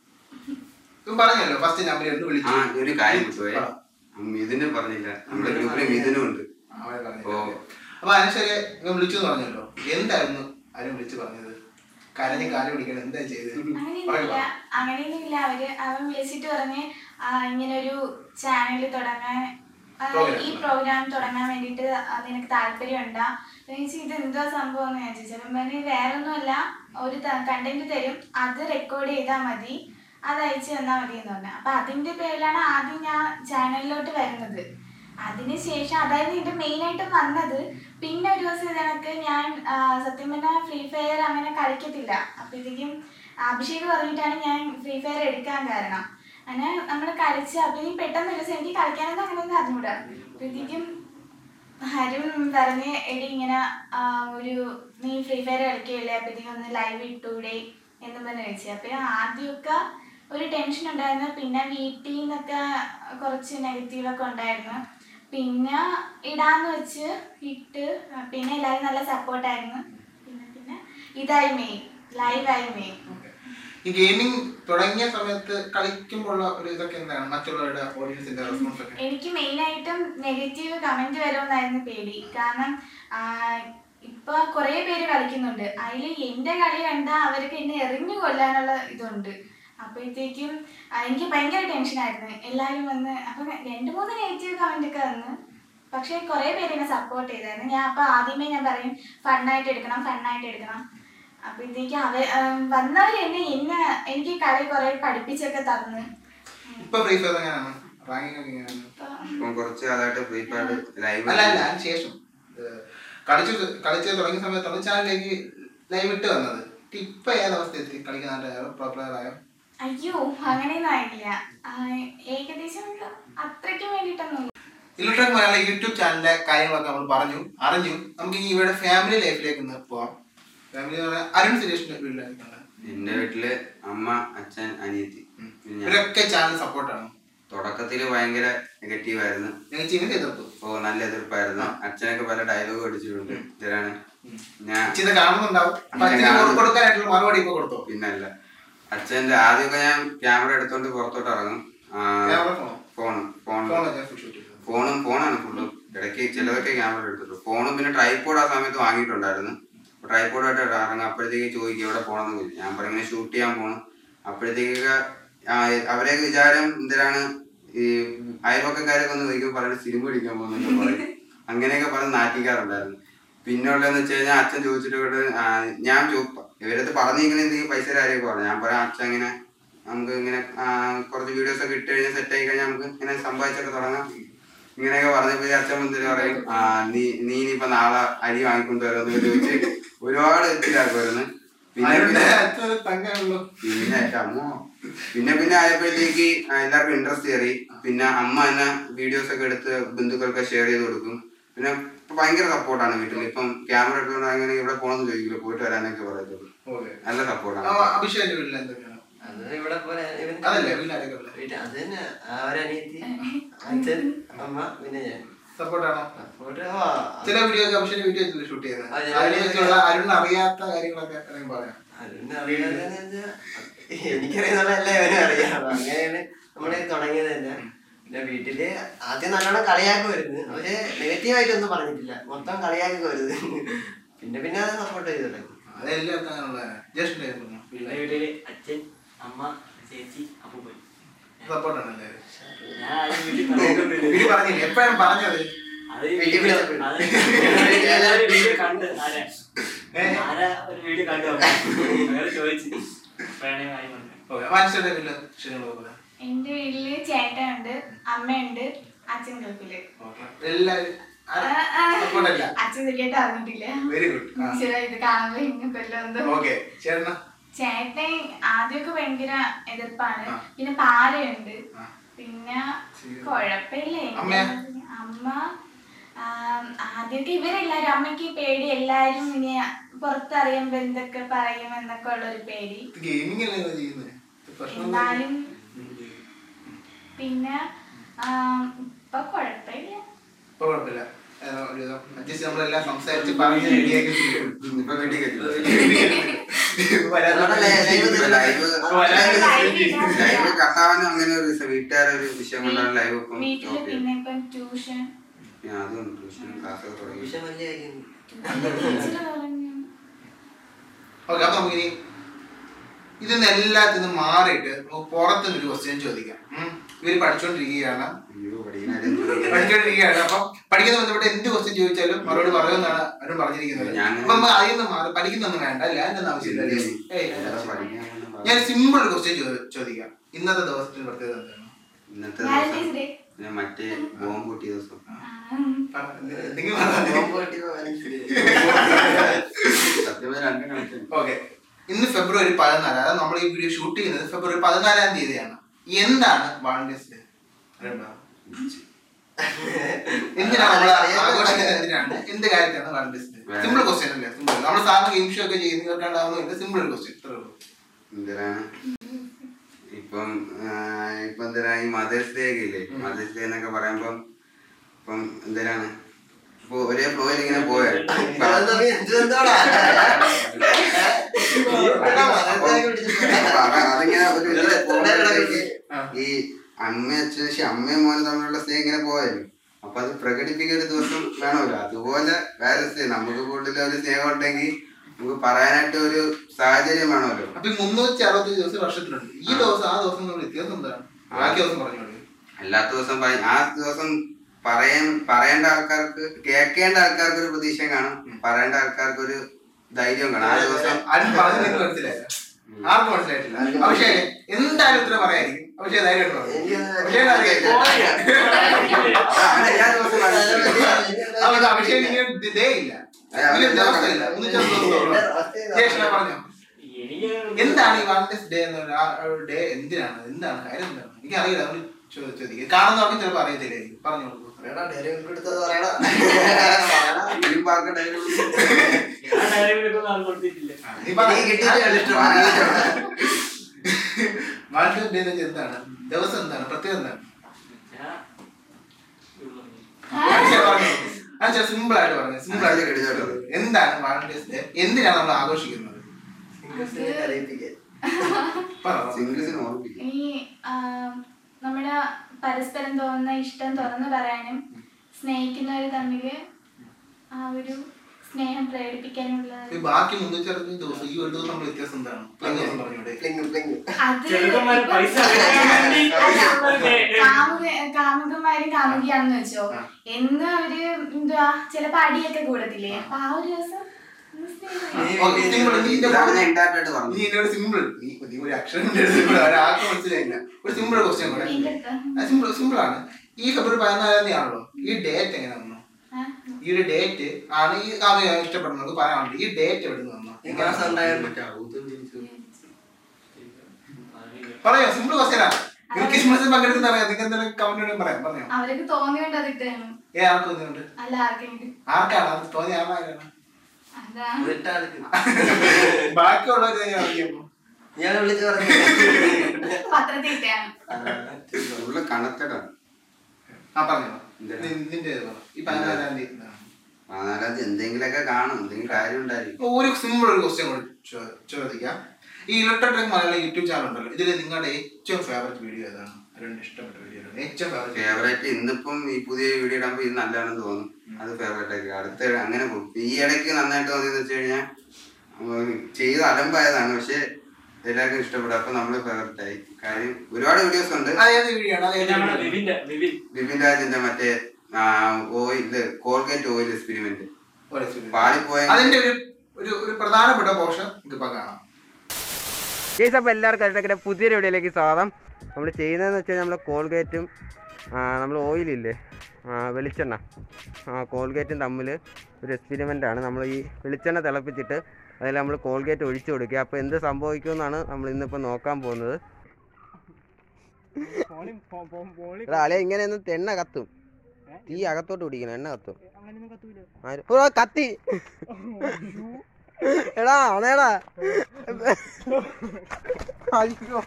ഇപ്പം പറഞ്ഞല്ലോ ഫസ്റ്റ് നമ്പർ ഒന്ന് ആ വിളിച്ചു ഒരു കാര്യം വിട്ടുപോയെ ആ. മിഥുനും പറഞ്ഞില്ല നമ്മുടെ ഗ്രൂപ്പില് മിഥുനും ഉണ്ട് അവനെ പറഞ്ഞു ഓ. അപ്പൊ അനശ്വരെ ഇവൻ വിളിച്ചു എന്ന് പറഞ്ഞല്ലോ എന്തായിരുന്നു ആരും വിളിച്ചു പറഞ്ഞത് കരഞ്ഞ് കാല് പിടിക്കണം എന്താ ചെയ്തത് അങ്ങനെയൊന്നുമില്ല അങ്ങനെയൊന്നുമില്ല അവര് അവൻ വിളിച്ചിട്ട് പറഞ്ഞ് ആ, ഇങ്ങനെ ഒരു ചാനൽ തുടങ്ങാൻ ആ, Program. ഈ പ്രോഗ്രാം തുടങ്ങാൻ വേണ്ടിയിട്ട് ആ, നിനക്ക് താല്പര്യമുണ്ടാ ചോദിച്ചു ഇത് എന്തോ സംഭവം എന്ന് ഞാൻ ചോദിച്ചു അപ്പം പറഞ്ഞ് വേറെ ഒന്നുമല്ല ഒരു കണ്ടന്റ് തരും അത് റെക്കോർഡ് ചെയ്താൽ മതി അത് അയച്ചു തന്നാൽ മതി എന്ന് പറഞ്ഞു അപ്പൊ അതിന്റെ പേരിലാണ് ആദ്യം ഞാൻ ചാനലിലോട്ട് വരുന്നത് അതിനുശേഷം അതായത് ഇത് മെയിൻ ആയിട്ട് വന്നത് പിന്നെ ഒരു ദിവസം ഇതിനൊക്കെ ഞാൻ ആ, സത്യം പറഞ്ഞാൽ ഫ്രീ ഫയർ അങ്ങനെ കളിക്കത്തില്ല അപ്പോഴത്തേക്കും അഭിഷേക് പറഞ്ഞിട്ടാണ് ഞാൻ ഫ്രീ ഫയർ എടുക്കാൻ കാരണം അങ്ങനെ നമ്മൾ കളിച്ച് അപ്പം പെട്ടെന്ന് ഒരു ദിവസം എനിക്ക് കളിക്കാനൊന്നും അങ്ങനെയൊന്നും അറിഞ്ഞൂടാ അപ്പോഴത്തേക്കും അരുൺ പറഞ്ഞ് എടി ഇങ്ങനെ ആ, ഒരു നീ ഫ്രീ ഫയർ കളിക്കുകയല്ലേ അപ്പോഴത്തേക്കും ഒന്ന് ലൈവ് ഇട്ടൂടെ എന്ന് പറഞ്ഞ് ചോദിച്ചു അപ്പം ആദ്യമൊക്കെ ഒരു ടെൻഷൻ ഉണ്ടായിരുന്നു പിന്നെ വീട്ടിൽ നിന്നൊക്കെ കുറച്ച് നെഗറ്റീവൊക്കെ ഉണ്ടായിരുന്നു പിന്നെ ഇടാന്ന് വെച്ച് ഇട്ട് പിന്നെ എല്ലാവരും നല്ല സപ്പോർട്ടായിരുന്നു പിന്നെ പിന്നെ ഇതായി മെയിൻ ലൈവായി മെയിൻ ഈ ഗെയിമിംഗ് തുടങ്ങിയ സമയത്ത് കളിക്കുമ്പോഴുള്ള ഒരു ഇതൊക്കെ എന്താണ് മറ്റുള്ളവരുടെ ഓഡിയൻസിന്റെ റെസ്പോൺസ് ഒക്കെ എനിക്ക് മെയിനായിട്ടും നെഗറ്റീവ് കമന്റ് വരുമെന്നായിരുന്നു പേടി കാരണം ആ, ഇപ്പൊ കുറെ പേര് കളിക്കുന്നുണ്ട് അതിൽ എന്റെ കളി കണ്ട അവർക്ക് എന്നെ എറിഞ്ഞു കൊല്ലാനുള്ള ഇതുണ്ട് അപ്പോഴത്തേക്കും ആ, എനിക്ക് ഭയങ്കര ടെൻഷനായിരുന്നു എല്ലാവരും വന്ന് അപ്പൊ രണ്ട് മൂന്ന് നെഗറ്റീവ് കമന്റ് ഒക്കെ വന്ന് പക്ഷെ കുറെ പേര് എന്നെ സപ്പോർട്ട് ചെയ്തായിരുന്നു ഞാൻ അപ്പൊ ആദ്യമേ ഞാൻ പറയും ഫണ്ണായിട്ട് എടുക്കണം ഫണ്ണായിട്ട് എടുക്കണം അപ്പോഴത്തേക്കും അവ വന്നവർ എന്നെ എന്നെ എനിക്ക് കളി കുറെ പഠിപ്പിച്ചൊക്കെ തന്ന് ഇപ്പൊ ഫ്രീ ഫയർ എങ്ങനെയാണ് റാങ്കിങ് ഒക്കെ എങ്ങനെയാണ് ഇപ്പൊ ഇപ്പം കുറച്ച് കാലമായിട്ട് ഫ്രീ ഫയർ ലൈവ് അല്ല അല്ല അതിന് ശേഷം ഏഹ്, കളിച്ചു കളിച്ച് തുടങ്ങിയ സമയത്താണ് ചാനലിലേക്ക് ലൈവ് ഇട്ട് വന്നത് ഇപ്പൊ ഏതവസ്ഥ എത്തി കളിക്കാൻ പ്രോപ്പർ ആയോ അയ്യോ അങ്ങനെയൊന്നും ആയില്ല ആ, ഏകദേശം ഒരു അത്രയ്ക്കും വേണ്ടിയിട്ടൊന്നും ഇലക്ട്രോണിക് മലയാളം യൂട്യൂബ് ചാനലിലെ കാര്യങ്ങളൊക്കെ നമ്മൾ പറഞ്ഞു അറിഞ്ഞു നമുക്ക് ഇനി ഇവരുടെ ഫാമിലി ലൈഫിലേക്ക് ഒന്ന് പോവാം ഫാമിലി എന്ന് പറഞ്ഞാൽ അരുൺ സുരേഷിന്റെ വീട്ടിലായിരിക്കും എന്റെ വീട്ടില് അമ്മ അച്ഛൻ അനിയത്തി പിന്നെ ഞാൻ ഇവരൊക്കെ ചാനൽ സപ്പോർട്ടാണ് തുടക്കത്തില് ഭയങ്കര നെഗറ്റീവ് ആയിരുന്നു ഞങ്ങൾ ചിഹ്നത്തെ എതിർത്തു ഓ നല്ല എതിർപ്പായിരുന്നു അച്ഛനൊക്കെ പല ഡയലോഗ് അടിച്ചിട്ടുണ്ട് ഇതിലാണ് ഞാൻ ചിന്ത കാണുന്നുണ്ടാവും അപ്പൊ അച്ഛന് കൊടു- കൊടുക്കാനായിട്ടുള്ള മറുപടി ഇപ്പൊ കൊടുത്തോ പിന്നല്ല അച്ഛന്റെ ആദ്യമൊക്കെ ഞാൻ ക്യാമറ എടുത്തോണ്ട് പുറത്തോട്ട് ഇറങ്ങും ആ, ക്യാമറ ഫോണോ ഫോൺ ഫോൺ ഫോൺ ഞാൻ ഷൂട്ട് ചെയ്തത് ഫോണും ഫോണാണ് ഫുള്ള് ഇടയ്ക്ക് ചിലതൊക്കെ ക്യാമറ എടുത്തിട്ടു ഫോണും പിന്നെ ട്രൈപോഡ് ആ സമയത്ത് വാങ്ങിയിട്ടുണ്ടായിരുന്നു ട്രൈപോഡായിട്ട് ഇറങ്ങും അപ്പോഴത്തേക്ക് ചോദിക്കും എവിടെ പോകണമെന്ന് ചോദിക്കും ഞാൻ പറയും ഇങ്ങനെ ഷൂട്ട് ചെയ്യാൻ പോകണം അപ്പോഴത്തേക്കൊക്കെ ആ, അവരെയൊക്കെ വിചാരം എന്തിനാണ് ഈ അയൽവക്കക്കാരൊക്കെ ഒന്ന് ചോദിക്കും പറയുന്നത് സിനിമ പിടിക്കാൻ പോകുന്നൊക്കെ പറയും അങ്ങനെയൊക്കെ പറഞ്ഞ് നാട്ടിക്കാറുണ്ടായിരുന്നു പിന്നെ ഉള്ളതെന്ന് വെച്ച് കഴിഞ്ഞാൽ അച്ഛൻ ചോദിച്ചിട്ട് ഇവിടെ ആ, ഞാൻ ചോ- ഇവരടുത്ത് പറഞ്ഞിരിക്കുന്ന എന്തെങ്കിലും പൈസ കാര്യമൊക്കെ പറഞ്ഞു ഞാൻ പറയാം അച്ഛൻ ഇങ്ങനെ നമുക്ക് ഇങ്ങനെ ആ, കുറച്ച് വീഡിയോസ് ഒക്കെ ഇട്ട് കഴിഞ്ഞാൽ സെറ്റ് ആയി കഴിഞ്ഞാൽ നമുക്ക് ഇങ്ങനെ സമ്പാദിച്ചൊക്കെ തുടങ്ങാം ഇങ്ങനെയൊക്കെ പറഞ്ഞപ്പോ ഈ അച്ഛൻ മുന്തിരി പറയും ആ നീ നീ ഇനിയിപ്പോ നാളെ അരി വാങ്ങിക്കൊണ്ട് വരുമെന്ന് ചോദിച്ച് ഒരുപാട് എത്തിലാക്കുമായിരുന്നു പിന്നെ ആരുടെ പിന്നെ അച്ഛന് തങ്ങാണല്ലോ പിന്നെ എൻ്റെ അമ്മ പിന്നെ പിന്നെ ആയപ്പോഴത്തേക്ക് എല്ലാവർക്കും ഇൻട്രസ്റ്റ് കയറി പിന്നെ അമ്മ തന്നെ വീഡിയോസ് ഒക്കെ എടുത്ത് ബന്ധുക്കൾക്ക് ഷെയർ ചെയ്ത് കൊടുക്കും പിന്നെ ഇപ്പൊ ഭയങ്കര സപ്പോർട്ടാണ് വീട്ടിൽ ഇപ്പം ക്യാമറ എടുത്തുകൊണ്ട് അങ്ങനെ ഇവിടെ പോകണമെന്ന് ചോദിക്കില്ല പോയിട്ട് വരാനൊക്കെ പറയത്തുള്ളൂ ഓക്കെ നല്ല സപ്പോർട്ടാണ് അഭിഷേകിന്റെ വീട്ടിൽ എന്തൊക്കെയാണ് അത് ഇവിടെ പോലെ ഇവൻ അതല്ലേ വീട്ടിലാരൊക്കെ ഉള്ളത് വീട്ടിൽ അത് തന്നെ ആ ഒരനിയത്തി അച്ഛൻ അമ്മ പിന്നെ ഞാൻ സപ്പോർട്ടാണോ സപ്പോർട്ട് ചില വീഡിയോ ഒക്കെ അഭിഷേകിന്റെ വീഡിയോ വെച്ചിട്ട് ഷൂട്ട് ചെയ്യുന്നത് ആ, ഞാൻ അതിനെക്കുറിച്ചുള്ള അരുൺ അറിയാത്ത കാര്യങ്ങളൊക്കെ അല്ലെങ്കിൽ പറയാം അതിന് അറിയാതെന്ന് വെച്ചാ എനിക്കറിയുന്നുള്ള എല്ലാം ഇവനും അറിയാം അപ്പൊ അങ്ങനെയാണ് നമ്മള് തുടങ്ങിയത് തന്നെ പിന്നെ വീട്ടില് ആദ്യം നല്ലോണം കളിയാക്കുമായിരുന്നു പക്ഷെ നെഗറ്റീവായിട്ടൊന്നും പറഞ്ഞിട്ടില്ല മൊത്തം കളിയാക്കുമായിരുന്നു പിന്നെ പിന്നെ അത് സപ്പോർട്ട് ചെയ്തു തുടങ്ങി അതെല്ലാവർക്കും അങ്ങനെയുള്ളതാണ് ജ്യേഷ്ഠൻ്റെ പറഞ്ഞു പിന്നെ വീട്ടില് അച്ഛൻ അമ്മ ചേച്ചി അപ്പൂപ്പൻ സപ്പോർട്ടാണ് എല്ലാവരും ഞാൻ ആരും വീട്ടിൽ പറഞ്ഞിട്ടൊന്നുമില്ല. വീട്ടിൽ പറഞ്ഞില്ല എപ്പോഴും പറഞ്ഞത് അത് വീട്ടിൽ വീഡിയോ- വിളിച്ചപ്പോൾ. അത് എല്ലാവരും വീഡിയോ കണ്ട് ആരാ ഏ? ആരാ ഒരു വീഡിയോ കണ്ടു അങ്ങനെ ചോദിച്ചു അപ്പോഴാണ് കാര്യം പറഞ്ഞത് ഓക്കെ മനുഷ്യരുടെ വീട്ടിൽ ശരിയുള്ളത് പറയാം എന്റെ വീട്ടില് ചേട്ടനുണ്ട് അമ്മയുണ്ട് അച്ഛൻ ഗൾഫില് എല്ലാവരും സപ്പോർട്ടല്ല അച്ഛൻ വലിയായിട്ട് അറിഞ്ഞിട്ടില്ല വെരി ഗുഡ് ശരി ഇത് കാണുമ്പോ ഇങ്ങനെ കൊല്ലുന്നത് ഓക്കെ ചേട്ടനാ ചേട്ടൻ ആദ്യമൊക്കെ ഭയങ്കര എതിർപ്പാണ് ആ. പിന്നെ പാരയുണ്ട് ആ. പിന്നെ ശരി. കുഴപ്പമില്ല അമ്മയോ? അമ്മ ആം, ആദ്യമൊക്കെ ഇവരെല്ലാരും അമ്മയ്ക്ക് പേടി എല്ലാരും ഇനി പുറത്തറിയുമ്പോ എന്തൊക്കെ പറയും എന്നൊക്കെ ഉള്ള ഒരു പേടി ഗെയിമിംഗ് അല്ലേ നിങ്ങൾ ചെയ്യുന്നത് പ്രശ്നം എന്നാലും പിന്നെ ആം, ഇപ്പൊ കുഴപ്പമില്ല ഇപ്പൊ കുഴപ്പമില്ല അഡ്ജസ്റ്റ് നമ്മളെല്ലാം സംസാരിച്ച് പറഞ്ഞ് റെഡിയാക്കി ഇപ്പൊ വീട്ടിൽ കയറ്റില്ല അതുകൊണ്ടല്ലേ live ഇപ്പൊ ലൈവ് ലൈവ് ലൈവ് കട്ടാവാനും അങ്ങനെ ഒരു വിഷയം വീട്ടുകാരെ ഒരു വിഷയം കൊണ്ടാണ് ലൈവ് ഇപ്പം വീട്ടില് സ്റ്റോപ്പ് പിന്നെ ചെയ്തത് ഇപ്പം ട്യൂഷൻ പിന്നെ അതും ട്യൂഷൻ ക്ലാസ്സൊക്കെ തുടങ്ങി വിഷയം വലിയ കാര്യം ടീച്ചർ പറഞ്ഞു ഓക്കെ അപ്പൊ നമുക്കിനി ഇതിന്ന് എല്ലാത്തിൽ നിന്നും മാറിയിട്ട് നമുക്ക് പുറത്തുനിന്ന് ഒരു ക്വസ്റ്റ്യൻ ചോദിക്കാം ഉം. ഇവര് പഠിച്ചുകൊണ്ടിരിക്കുകയാണ് അയ്യോ പഠിക്കുന്ന കാര്യം ചോദിക്കല്ലേ. പഠിച്ചുകൊണ്ടിരിക്കുകയാണ് അപ്പം പഠിക്കുന്ന ബന്ധപ്പെട്ട് എന്ത് ക്വസ്റ്റ്യൻ ചോദിച്ചാലും മറുപടി പറയുമെന്നാണ് അവരും പറഞ്ഞിരിക്കുന്നത് ഞാൻ- അപ്പൊ നമുക്ക് അതിൽ നിന്ന് മാറി പഠിക്കുന്നൊന്നും വേണ്ട അല്ല അതിന്റെ ആവശ്യമില്ല അല്ലേ? ഏയ്, അതിന്റെ വേറെ ആവശ്യമില്ല. പഠിക്കാനൊന്നും പാടില്ല. ഞാൻ സിമ്പിൾ ഒരു ക്വസ്റ്റ്യൻ ചോദിക്കാം ഇന്നത്തെ ദിവസത്തിന്റെ പ്രത്യേകത എന്താണ് ഇന്നത്തെ വാലന്റൈൻസ് ദിവസം ഡേ ഞാൻ മറ്റേ ബോംബ് പൊട്ടിയ ദിവസം പറ, എന്തെങ്കിലും പറഞ്ഞാ മതി. സത്യം പറഞ്ഞാൽ രണ്ടും കണക്കാണ്. ഓക്കെ ഇന്ന് ഫെബ്രുവരി പതിനാല് അതായത് നമ്മൾ ഈ വീഡിയോ ഷൂട്ട് ചെയ്യുന്നത് ഫെബ്രുവരി പതിനാലാം തീയതിയാണ് എന്താണ് വാളണ്ടിയേഴ്സ് ഡേ എന്തിനാണ് നമ്മൾ ആഘോഷിക്കുന്നത് എന്തിനാണ് എന്ത് കാര്യത്തിലാണ് വാളണ്ടിയേഴ്സ് ഡേ സിമ്പിൾ ക്വസ്റ്റ്യൻ അല്ലേ സിമ്പിൾ നമ്മൾ സാധാരണ ഗെയിം ഷോ ഒക്കെ ചെയ്യുന്നവർക്കുണ്ടാവുന്ന സിമ്പിൾ ഒരു ക്വസ്റ്റ്യൻ ഇത്രേ ഉള്ളൂ എന്തിനാണ് ഇപ്പം ആ, ഇപ്പൊ എന്തിനാ ഈ മദേഴ്സ് ഡേ ഒക്കെ ഇല്ലേ മദേഴ്സ് ഡേ എന്നൊക്കെ പറയുമ്പം ഇപ്പം എന്തിനാണ് ഇപ്പൊ ഒരേ ഫ്ലോയിൽ ഇങ്ങനെ പോയ അതിങ്ങനെ ഒരു ഇതില് പോകുമ്പോഴത്തേക്ക് ഈ അമ്മ അച്ഛൻ പക്ഷെ അമ്മയും മോനും തമ്മിലുള്ള സ്നേഹം ഇങ്ങനെ പോയല്ലോ അപ്പൊ അത് പ്രകടിപ്പിക്കുന്ന ഒരു ദിവസം വേണമല്ലോ അതുപോലെ വേറെ സ്നേഹം നമുക്ക് കൂടുതൽ ഒരു സ്നേഹം ഉണ്ടെങ്കിൽ നമുക്ക് പറയാനായിട്ട് ഒരു സാഹചര്യം വേണമല്ലോ അപ്പൊ ഈ മുന്നൂറ്റി അറുപത്തി ദിവസം വർഷത്തിലുണ്ട് ഈ ദിവസം ആ ദിവസം തമ്മിൽ വ്യത്യാസം എന്താണ് ബാക്കി ദിവസം പറഞ്ഞോളൂ അല്ലാത്ത ദിവസം പറ- ആ ദിവസം പറയാൻ പറയേണ്ട ആൾക്കാർക്ക് കേൾക്കേണ്ട ആൾക്കാർക്ക് ഒരു പ്രതീക്ഷ കാണും പറയേണ്ട ആൾക്കാർക്ക് ഒരു ധൈര്യം കാണും ആ ദിവസം ആരും പറഞ്ഞു നിങ്ങൾക്ക് മനസ്സിലായില്ല ആർക്കും മനസ്സിലായിട്ടില്ല പക്ഷേ എന്തായാലും ഉത്തരം പറയായിരിക്കും പക്ഷേ ധൈര്യമായിട്ട് പറഞ്ഞു അഭിഷേക് അറിയാം. അതാണ് എല്ലാ ദിവസവും അവർക്ക് അഭിഷേക് ഇങ്ങനെ ഡേ ഇല്ല ഇങ്ങനെ ദിവസമില്ല മുന്നൂറ്റി അറുപത് ദിവസമുള്ളൂ. ജയേഷിനെ പറഞ്ഞോ എനിക്ക് എന്താണ് ഈ വാലന്റൈൻസ് ഡേ എന്ന് പറഞ്ഞാൽ ആ ഡേ എന്തിനാണ് എന്താണ് കാര്യം എന്താണ് എനിക്ക് അറിയില്ല നമ്മൾ ചോദിക്കുക കാണുന്നവർക്ക് ചിലപ്പോൾ അറിയത്തില്ലായിരിക്കും പറഞ്ഞു കൊടുക്കും ഈ പാർക്ക് ഡയലോഗ് ഞാൻ ഡയറി എടുക്കുന്ന ആൾ കൊടുത്തിട്ടില്ല നീ പറ. നീ കിട്ടിയിട്ട് വാലന്റൈൻസ് ഡേ എന്ന് വെച്ചാൽ എന്താണ് ദിവസം എന്താണ് പ്രത്യേകത എന്താണ് ഞാൻ ഇത് പറഞ്ഞു. സിമ്പിൾ ആയിട്ട് പറഞ്ഞു സിമ്പിൾ ആയിട്ട് കേട്ടോ. എന്താണ് വാലന്റൈൻസ് ഡേ എന്തിനാണ് നമ്മൾ ആഘോഷിക്കുന്നത് പറ സിംഗിൾസിന് ഓർമ്മിപ്പിക്കും ഈ ആ, നമ്മുടെ പരസ്പരം തോന്നുന്ന ഇഷ്ടം തുറന്നു പറയാനും സ്നേഹിക്കുന്നവർ തമ്മിൽ ആ ഒരു സ്നേഹം പ്രകടിപ്പിക്കാനുള്ള ഈ ബാക്കി മുന്നൂറ്റി അറുപത്തഞ്ച് ദിവസം ഈ ഒരു ദിവസം നമ്മുടെ വ്യത്യാസം എന്താണ് പ്ലെയിൻ ദിവസം പറഞ്ഞൂടെ പ്ലിങ് പ്ലിങ് അത് ചെറുക്കന്മാര് ഇപ്പം- പൈസ ഉണ്ടാക്കാൻ വേണ്ടി അല്ല, കാമുക- കാമുകന്മാരും കാമുകിയാണെന്ന് വെച്ചോ എന്ന് അവര് എന്തുവാ ചിലപ്പോ അടിയൊക്കെ കൂടത്തില്ലേ അപ്പൊ ആ ഒരു ദിവസം ഒന്ന് സ്നേഹിക്കും. Okay, simple. നീ ഇതിന്റെ ഇതാണ് കൂടെ- ഞാൻ indirect ആയിട്ട് നീ പറഞ്ഞത്. എന്നോട് സിമ്പിൾ നീ നീ ഒരു അക്ഷരം ഒരാൾക്ക് മനസ്സിലായില്ല ഒരു സിമ്പിൾ ക്വസ്റ്റ്യൻ കൂടെ ഇതിന്റെ അടുത്ത്. സിമ്പിൾ സിമ്പിൾ ആണ് ഈ ഫെബ്രുവരി പതിനാലാം തീയതി ആണല്ലോ ഈ ഡേറ്റ് എങ്ങനെ വന്നു ആ, ഈ ഒരു ഡേറ്റ് ആണ് ഈ കാവ്യ ഇഷ്ടപ്പെടുന്നത് പറയാനുണ്ട് ഈ ഡേറ്റ് എവിടെ നിന്ന് വന്നു ഈ മാസം ഉണ്ടായിരുന്നു മറ്റേ ഔതും ജനിച്ചു. പറയാം സിമ്പിൾ ക്വസ്റ്റ്യനാ നിങ്ങൾ ക്രിസ്മസിൽ പങ്കെടുക്കുന്ന അറിയാം നിങ്ങൾക്ക് എന്തെങ്കിലും കമന്റ് പറയാം പറഞ്ഞോ അവർക്ക് തോന്നിയോണ്ട് അത് ഇട്ടാണ് ഏ ആർക്ക് തോന്നിയുണ്ട് അല്ല ആർക്കെങ്കിലും ആർക്കാണ് അത് തോന്നിയ ആളാരാണ് അതാ എന്നിട്ടാൾക്ക് ബാക്കിയുള്ളവർ അറിയാമോ ഇയാളെ വിളിച്ച് പറഞ്ഞു പത്രത്തിൽ ഇട്ടാണ് ഉള്ള connected ആണ്. ആ പറഞ്ഞോ എന്തിനാ? നി- നിന്റെ ഇത് പറ. ഈ പതിനാലാം തീയതി എന്താണ്? പതിനാലാം തീയതി എന്തെങ്കിലുമൊക്കെ കാണും എന്തെങ്കിലും കാര്യം ഉണ്ടായിരിക്കും ഇപ്പൊ ഒരു സിമ്പിൾ ഒരു ക്വസ്റ്റ്യൻ കൂടി ചോ- ചോദിക്കാം ഈ ഇലക്ട്രോട്രിക് മലയാളം യൂട്യൂബ് ചാനൽ ഉണ്ടല്ലോ ഇതിൽ നിങ്ങളുടെ ഏറ്റവും ഫേവറേറ്റ് വീഡിയോ ഏതാണ് രണ്ട് ഇഷ്ടപ്പെട്ട വീഡിയോ ഏതാണ് ഏറ്റവും ഫേവറേറ്റ് ഫേവറേറ്റ് ഇന്നിപ്പം ഈ പുതിയ വീഡിയോ ഇടുമ്പോ ഇത് നല്ലതാണെന്ന് തോന്നും അത് ഫേവറേറ്റ് ആക്കി അടുത്ത അങ്ങനെ പോകും ഈ ഇടയ്ക്ക് നന്നായിട്ട് തോന്നിയെന്ന് വെച്ച് കഴിഞ്ഞാൽ ചെയ്ത് അലമ്പായതാണ് പക്ഷെ എല്ലാവർക്കും ഇഷ്ടപ്പെടും അപ്പൊ നമ്മള് ഫേവറേറ്റ് ആയി കാര്യം ഒരുപാട് വീഡിയോസ് ഉണ്ട് അത് ഏത് വീഡിയോ ആണ് അത് ഏത് നമ്മുടെ video ആണ്? വിപിന്റെ വിപിൻ ബിപിൻ രാജിന്റെ മറ്റേ ഓയിൽ കോൾഗേറ്റ് ഓയിൽ എക്സ്പെരിമെന്റ് ഒരു video. പാളിപ്പോയ അതിന്റെ ഒരു ഒരു ഒരു പ്രധാനപ്പെട്ട പോർഷൻ നമുക്ക് ഇപ്പൊ കാണാം കേസ് അപ്പോൾ എല്ലാവർക്കും അതിൻ്റെ പുതിയൊരു വീഡിയോയിലേക്ക് സ്വാഗതം നമ്മൾ ചെയ്യുന്നതെന്ന് വെച്ചാൽ നമ്മൾ കോൾഗേറ്റും നമ്മൾ ഓയിലില്ലേ ആ, വെളിച്ചെണ്ണ ആ കോൾഗേറ്റും തമ്മിൽ ഒരു എക്സ്പെരിമെൻ്റ് ആണ് നമ്മൾ ഈ വെളിച്ചെണ്ണ തിളപ്പിച്ചിട്ട് അതിൽ നമ്മൾ കോൾഗേറ്റ് ഒഴിച്ചു കൊടുക്കുക അപ്പോൾ എന്ത് സംഭവിക്കുമെന്നാണ് നമ്മൾ ഇന്നിപ്പോൾ നോക്കാൻ പോകുന്നത് എടാ അല്ലെ ഇങ്ങനെയൊന്നും എണ്ണ കത്തും തീ അകത്തോട്ട് പിടിക്കണം എണ്ണ കത്തും ആര്? ഓ, കത്തി എടാ ആണേടാ അയ്യോ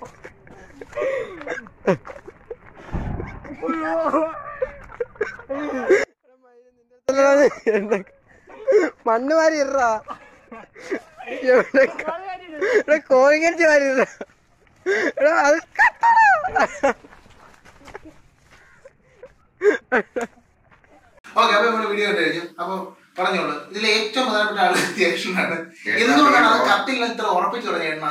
മണ്ണ് മാറി ഇറാ കോഴിക്കടിച്ച് മാറി ഇറാ എടാ അത് കത്തടാ. ഓക്കെ അപ്പൊ നമ്മുടെ വീഡിയോ കണ്ടു കഴിഞ്ഞു അപ്പൊ പറഞ്ഞോളൂ ഇതിൽ ഏറ്റവും പ്രധാനപ്പെട്ട ആള് ജ്യേഷ്ഠനാണ് എന്തുകൊണ്ടാണ് അത് കത്തില്ല ഇത്ര ഉറപ്പിച്ചു തുടങ്ങിയ എണ്ണ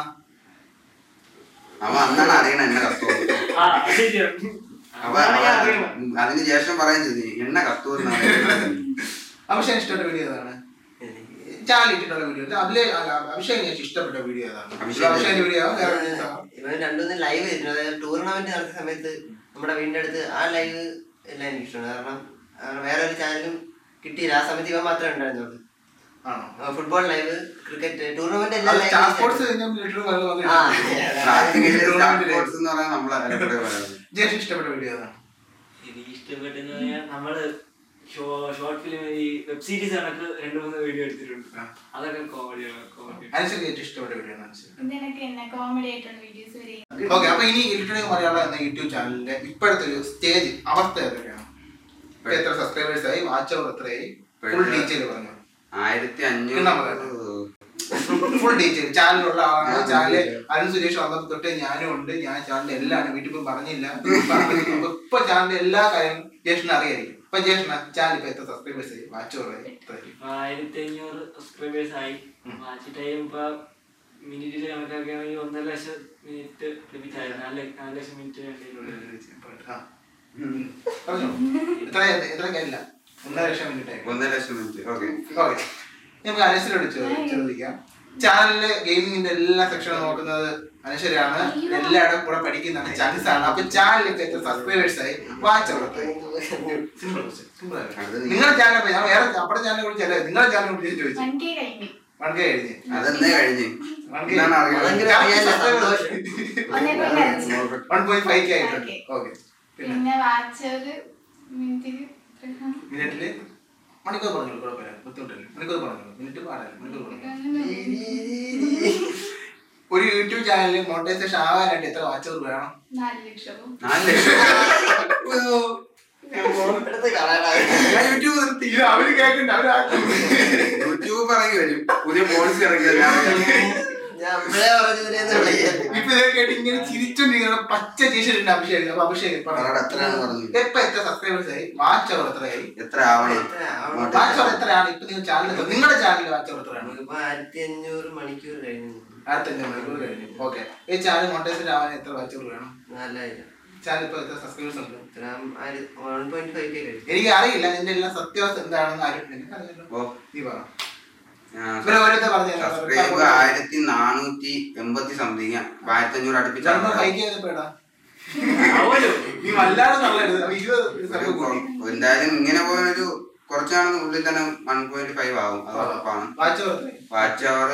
അവൻ അന്നാണ് അറിയണ എണ്ണ കത്തുവോ ആ ശരിയാണ് അപ്പൊ അതാണ് ഞാൻ അവൻ അറിയണം. അതിന് ശേഷം പറയാൻ ചെയ്തു എണ്ണ കത്തുവെന്നാണ് അഭിഷേക് ഇഷ്ടപ്പെട്ട വീഡിയോ ഏതാണ് ചാനൽ ഇട്ടിട്ടുള്ള വീഡിയോ അഭിലേ അഭിഷേക് എനിക്ക് ഇഷ്ടപ്പെട്ട വീഡിയോ ഏതാണ് അഭിഷേക് അഭിഷേകിന്റെ വീഡിയോ ഇവൻ രണ്ടുമൂന്ന് ലൈവ് ചെയ്തിരുന്നു അതായത് ടൂർണമെന്റ് നടത്തിയ സമയത്ത് നമ്മുടെ വീടിന്റെ അടുത്ത് ആ ലൈവ് എല്ലാം എനിക്ക് ഇഷ്ടമാണ് കാരണം കാരണം വേറെ ഒരു ചാനലും കിട്ടിയില്ല ആ സമയത്ത് ഇവൻ മാത്രമേ ഉണ്ടായിരുന്നുള്ളൂ ആണോ ഫുട്ബോൾ ലൈവ് ക്രിക്കറ്റ് ടൂർണമെന്റ് എല്ലാം അത് live സ്റ്റാർ ചെയ്തിട്ടുണ്ട്. സ്പോർട്സ് കഴിഞ്ഞാൽ ലിറ്റർ വന്നു ആ, സ്പോർട്സ് എന്ന് പറയാൻ നമ്മളെ അതിലൂടെ പറയുന്നത് ജ്യേഷ്ഠ ഇഷ്ടപ്പെട്ട വീഡിയോ ഏതാണ് എനിക്ക് ഇഷ്ടപ്പെട്ടെന്ന് പറഞ്ഞാൽ നമ്മള് ഷോർട്ട് ഫിലിം ഈ വെബ് സീരീസ് കണക്ക് രണ്ടു മൂന്ന് വീഡിയോ എടുത്തിട്ടുണ്ട് ആ. അതൊക്കെ കോമഡിയാണ് കോമഡി അനുസരിച്ച് ഏറ്റവും ഇഷ്ടപ്പെട്ട വീഡിയോ ആണ് അനുസരിച്ച് ഇതിനൊക്കെ എന്നെ കോമഡി ആയിട്ടുള്ള വീഡിയോസ് വരെ ഓക്കെ അപ്പൊ ഇനി ഇലക്ട്രോണിക് മലയാളം എന്ന യൂട്യൂബ് ചാനലിന്റെ ഇപ്പോഴത്തെ ഒരു സ്റ്റേജ് അവസ്ഥ ഏതൊക്കെയാണ് ഇപ്പൊ എത്ര സബ്സ്ക്രൈബേഴ്സ് ആയി വാച്ച് അവർ എത്രയായി ഫുൾ ഡീറ്റെയിൽ പറഞ്ഞു ആയിരത്തി എന്നാ ഫുൾ ഡീറ്റെയിൽ ചാനലിലുള്ള ആളാണ് ചാനല് അരുൺ സുരേഷ് വന്നപ്പോ തൊട്ട് ഞാനും ഉണ്ട് ഞാൻ ചാനലിൽ എല്ലാം വീട്ടിൽ ഇപ്പം പറഞ്ഞില്ല ഇപ്പൊ അറിഞ്ഞു. അപ്പൊ ഇപ്പൊ ചാനലിന്റെ എല്ലാ കാര്യങ്ങളും ജ്യേഷ്ഠന് അറിയായിരിക്കും ഇപ്പൊ ജ്യേഷ്ഠന ചാനൽ ഇപ്പൊ എത്ര സബ്സ്ക്രൈബേഴ്സ് ആയി വാച്ച് അവർ എത്രയായി ഇപ്പൊ ആയിരത്തി അഞ്ഞൂറ് സബ്സ്ക്രൈബേഴ്സ് ആയി വാച്ച് ടൈം ഇപ്പൊ മിനിറ്റിൽ കണക്കാക്കുകയാണെങ്കിൽ ഒന്നര ലക്ഷം മിനിറ്റ് ലഭിച്ചായിരുന്നു നാല് ലക്ഷ- നാല് ലക്ഷം മിനിറ്റ് വേണ്ടിയിട്ടുള്ളത് ആ. പറഞ്ഞോ എത്ര എത്ര കാര്യമില്ല ഒന്നര ലക്ഷം മിനിറ്റ് ആയി ഒന്നര ലക്ഷം മിനിറ്റ് ഓക്കെ ഓക്കെ നമുക്ക് അനശ്വരോട് ചോ- ചോദിക്കാം ചാനലിലെ ഗെയിമിങ്ങിന്റെ എല്ലാ സെക്ഷനും നോക്കുന്നത് അനശ്വരാണ് എല്ലായിടും കൂടെ പഠിക്കുന്നതാണ് ചാൻസ് ആണ് അപ്പൊ ചാനലിൽ ഇപ്പൊ എത്ര സബ്സ്ക്രൈബേഴ്സ് ആയി വാച്ച് സിമ്പിൾ സിമ്പിൾ അത് നീ- നിങ്ങളുടെ ചാനൽ ഞാൻ വേറെ അപ്പുറത്തെ ചാനലിനെ കുറിച്ച് അല്ല നിങ്ങളുടെ ചാനലിനെ കുറിച്ച് ചോദിച്ചു വൺ കെ കഴിഞ്ഞു വൺ കെ കഴിഞ്ഞ് അതെന്നേ കഴിഞ്ഞ് വൺ കെ ഇതാണ് അറിയുന്നത്. അതെങ്കിലും അറിയാലോ, സന്തോഷം. ഒന്നേ പോയിന്റ് അഞ്ച് വൺ പോയിന്റ് ഫൈവ് കെ ആയിട്ടുണ്ട് Okay. ഓക്കെ പിന്നെ പിന്നെ വാച്ച് ഒരു മിനിറ്റിൽ മിനിറ്റില് മണിക്കൂർ പറഞ്ഞോളൂ കുഴപ്പമില്ല ബുദ്ധിമുട്ടില്ല മണിക്കൂർ പറഞ്ഞോളൂ മിനിറ്റ് പാടില്ല മണിക്കൂർ പറഞ്ഞോളൂ ഒരു യൂട്യൂബ് ചാനലിൽ മോണിറ്റൈസേഷൻ ആകാനായിട്ട് എത്ര വാച്ചവർ വേണം നാല് ലക്ഷവും നാല് ലക്ഷം അയ്യോ. എടുത്ത് കളയടാ. ഞാൻ യൂട്യൂബ് നിർത്തി ഇത് അവര് കേൾക്കണ്ട അവരാക്കും യൂട്യൂബ് ഇറങ്ങി വരും പുതിയ പോളിസി ഇറങ്ങിയത് ഞാൻ അറിയാം. നമ്മളെ പറഞ്ഞതിനെ വിളിക്കല്ലേ ഇപ്പൊ ഇതൊക്കെ കേട്ട് ഇങ്ങനെ ചിരിച്ചോണ്ടിരിക്കുന്ന പച്ച ടീഷർട്ട് ഉണ്ട് അഭിഷേക് അപ്പൊ അഭിഷേക് പറ. പറയടാ, എത്രയാണെന്ന് പറഞ്ഞു. ഇപ്പൊ എത്ര സബ്സ്ക്രൈബേഴ്സ് ആയി വാച്ച് അവർ എത്രയായി എത്ര ആവണം എത്ര ആവണം? അങ്ങോട്ട് വാച്ച് അവർ എത്രയാണ് ഇപ്പൊ നിങ്ങൾ ചാനൽ നിങ്ങളുടെ ചാനലിൽ വാച്ച് അവർ എത്രയാണ് നമുക്കിപ്പോ ആയിരത്തി അഞ്ഞൂറ് മണിക്കൂർ കഴിഞ്ഞു ആയിരത്തഞ്ഞൂറ് മണിക്കൂർ കഴിഞ്ഞു ഓക്കെ ഈ ചാനൽ മോട്ടേഴ്സിൽ ആവാൻ എത്ര വാച്ച് അവർ വേണം നാലായിരം ചാനൽ ഇപ്പൊ എത്ര സബ്സ്ക്രൈബേഴ്സ് ഉണ്ട് ഇത്ര വൺ പോയിന്റ് ഫൈവ് കെ കഴിഞ്ഞു എനിക്ക് അറിയില്ല ഇതിന്റെ എല്ലാം സത്യാവസ്ഥ എന്താണെന്ന് ആരും എനിക്ക് അറിയില്ല ഓ നീ പറ ഇവരെ ഓരോരുത്തർ പറഞ്ഞു സബ്സ്ക്രൈബ് ആയിരത്തി നാനൂറ്റി എൺപത്തി സംതിങ് ആയിരത്തി അഞ്ഞൂറ് അടുപ്പിച്ചാണ് ഫൈക്ക് ചെയ്തപ്പോഴാ നീ വല്ലാതെ നല്ലത് അപ്പൊ ഇരുപത് സ്ഥലം കൂടി എന്തായാലും ഇങ്ങനെ പോയൊരു കുറച്ചാണെന്ന് ഉള്ളിൽ തന്നെ വൺ പോയിന്റ് ഫൈവ് ആവും അത് ഉറപ്പാണ് വാച്ച് അവർ എത്രയായി? വാച്ച് അവർ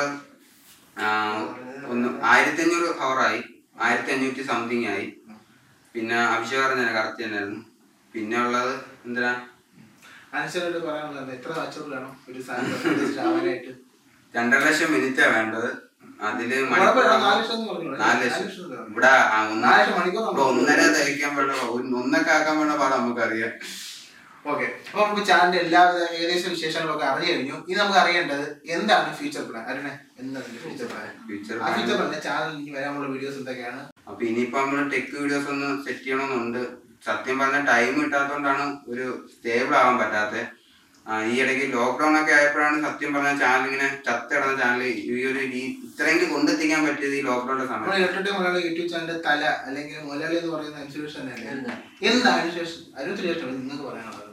ഒന്ന് ആയിരത്തി അഞ്ഞൂറ് ഹവറായി ആയിരത്തി അഞ്ഞൂറ്റി സംതിങ് ആയി പിന്നെ അഭിഷേക് പറഞ്ഞ കറക്റ്റ് തന്നെയായിരുന്നു പിന്നെ ഉള്ളത് എന്തിനാ അനുസരിച്ച് പറയാനുള്ളത് എത്ര വാച്ച് അവർ വേണം ഒരു സാധനം ആവാനായിട്ട് രണ്ടര ലക്ഷം മിനിറ്റാ വേണ്ടത് അതില് കുഴപ്പമില്ല, മണിക്കൂർ നാല് ലക്ഷം എന്ന് പറഞ്ഞോളൂ. നാല് നാല് ലക്ഷം ലക്ഷം തരാം. ഇവിടെ ആ ഒന്ന് നാല് ലക്ഷം മണിക്കൂർ ഇവിടെ നമ്മൾ ഒന്നര തയ്ക്കാൻ വേണ്ട ഒരു- ഒന്നൊക്കെ ആക്കാൻ വേണ്ട പാട് നമുക്കറിയാം ഓക്കെ അപ്പൊ നമുക്ക് ചാനലിന്റെ എല്ലാവിധ ഏകദേശം വിശേഷങ്ങളൊക്കെ അറിഞ്ഞു കഴിഞ്ഞു ഇനി നമുക്ക് അറിയേണ്ടത് എന്താണ് ഫ്യൂച്ചർ പ്ലാൻ അരുണെ എന്താണ് ഫ്യൂച്ചർ പ്ലാൻ ഫ്യൂച്ചർ ആ ഫ്യൂച്ചർ പ്ലാൻ ചാനലിൽ ഇനി വരാനുള്ള വീഡിയോസ് എന്തൊക്കെയാണ് അപ്പൊ ഇനിയിപ്പോ നമ്മള് ടെക് വീഡിയോസ് ഒന്ന് സെറ്റ് ചെയ്യണമെന്നുണ്ട് സത്യം പറഞ്ഞ ടൈം കിട്ടാത്തോണ്ടാണ് ഒരു സ്റ്റേബിൾ ആവാൻ പറ്റാത്തെ ആ, ഈ ഇടയ്ക്ക് ലോക്ക്ഡൌൺ ഒക്കെ ആയപ്പോഴാണ് സത്യം പറഞ്ഞ ചാനൽ ഇങ്ങനെ ചത്തിടന്ന ചാനൽ ഈ ഒരു രീ- ഇത്രയെങ്കിലും കൊണ്ടെത്തിക്കാൻ പറ്റിയത് ഈ ലോക്ക്ഡൌണിന്റെ നമ്മുടെ സമയത്ത് ഇലക്ട്രിക് മലയാളി യൂട്യൂബ് ചാനലിന്റെ തല അല്ലെങ്കിൽ മലയാളി എന്ന് പറയുന്ന അനുസരിച്ച് തന്നെയല്ലേ എന്താ? എന്താണ് ശേഷം അരുപത്തി ശേഷം നിങ്ങൾക്ക് പറയാനുള്ളത്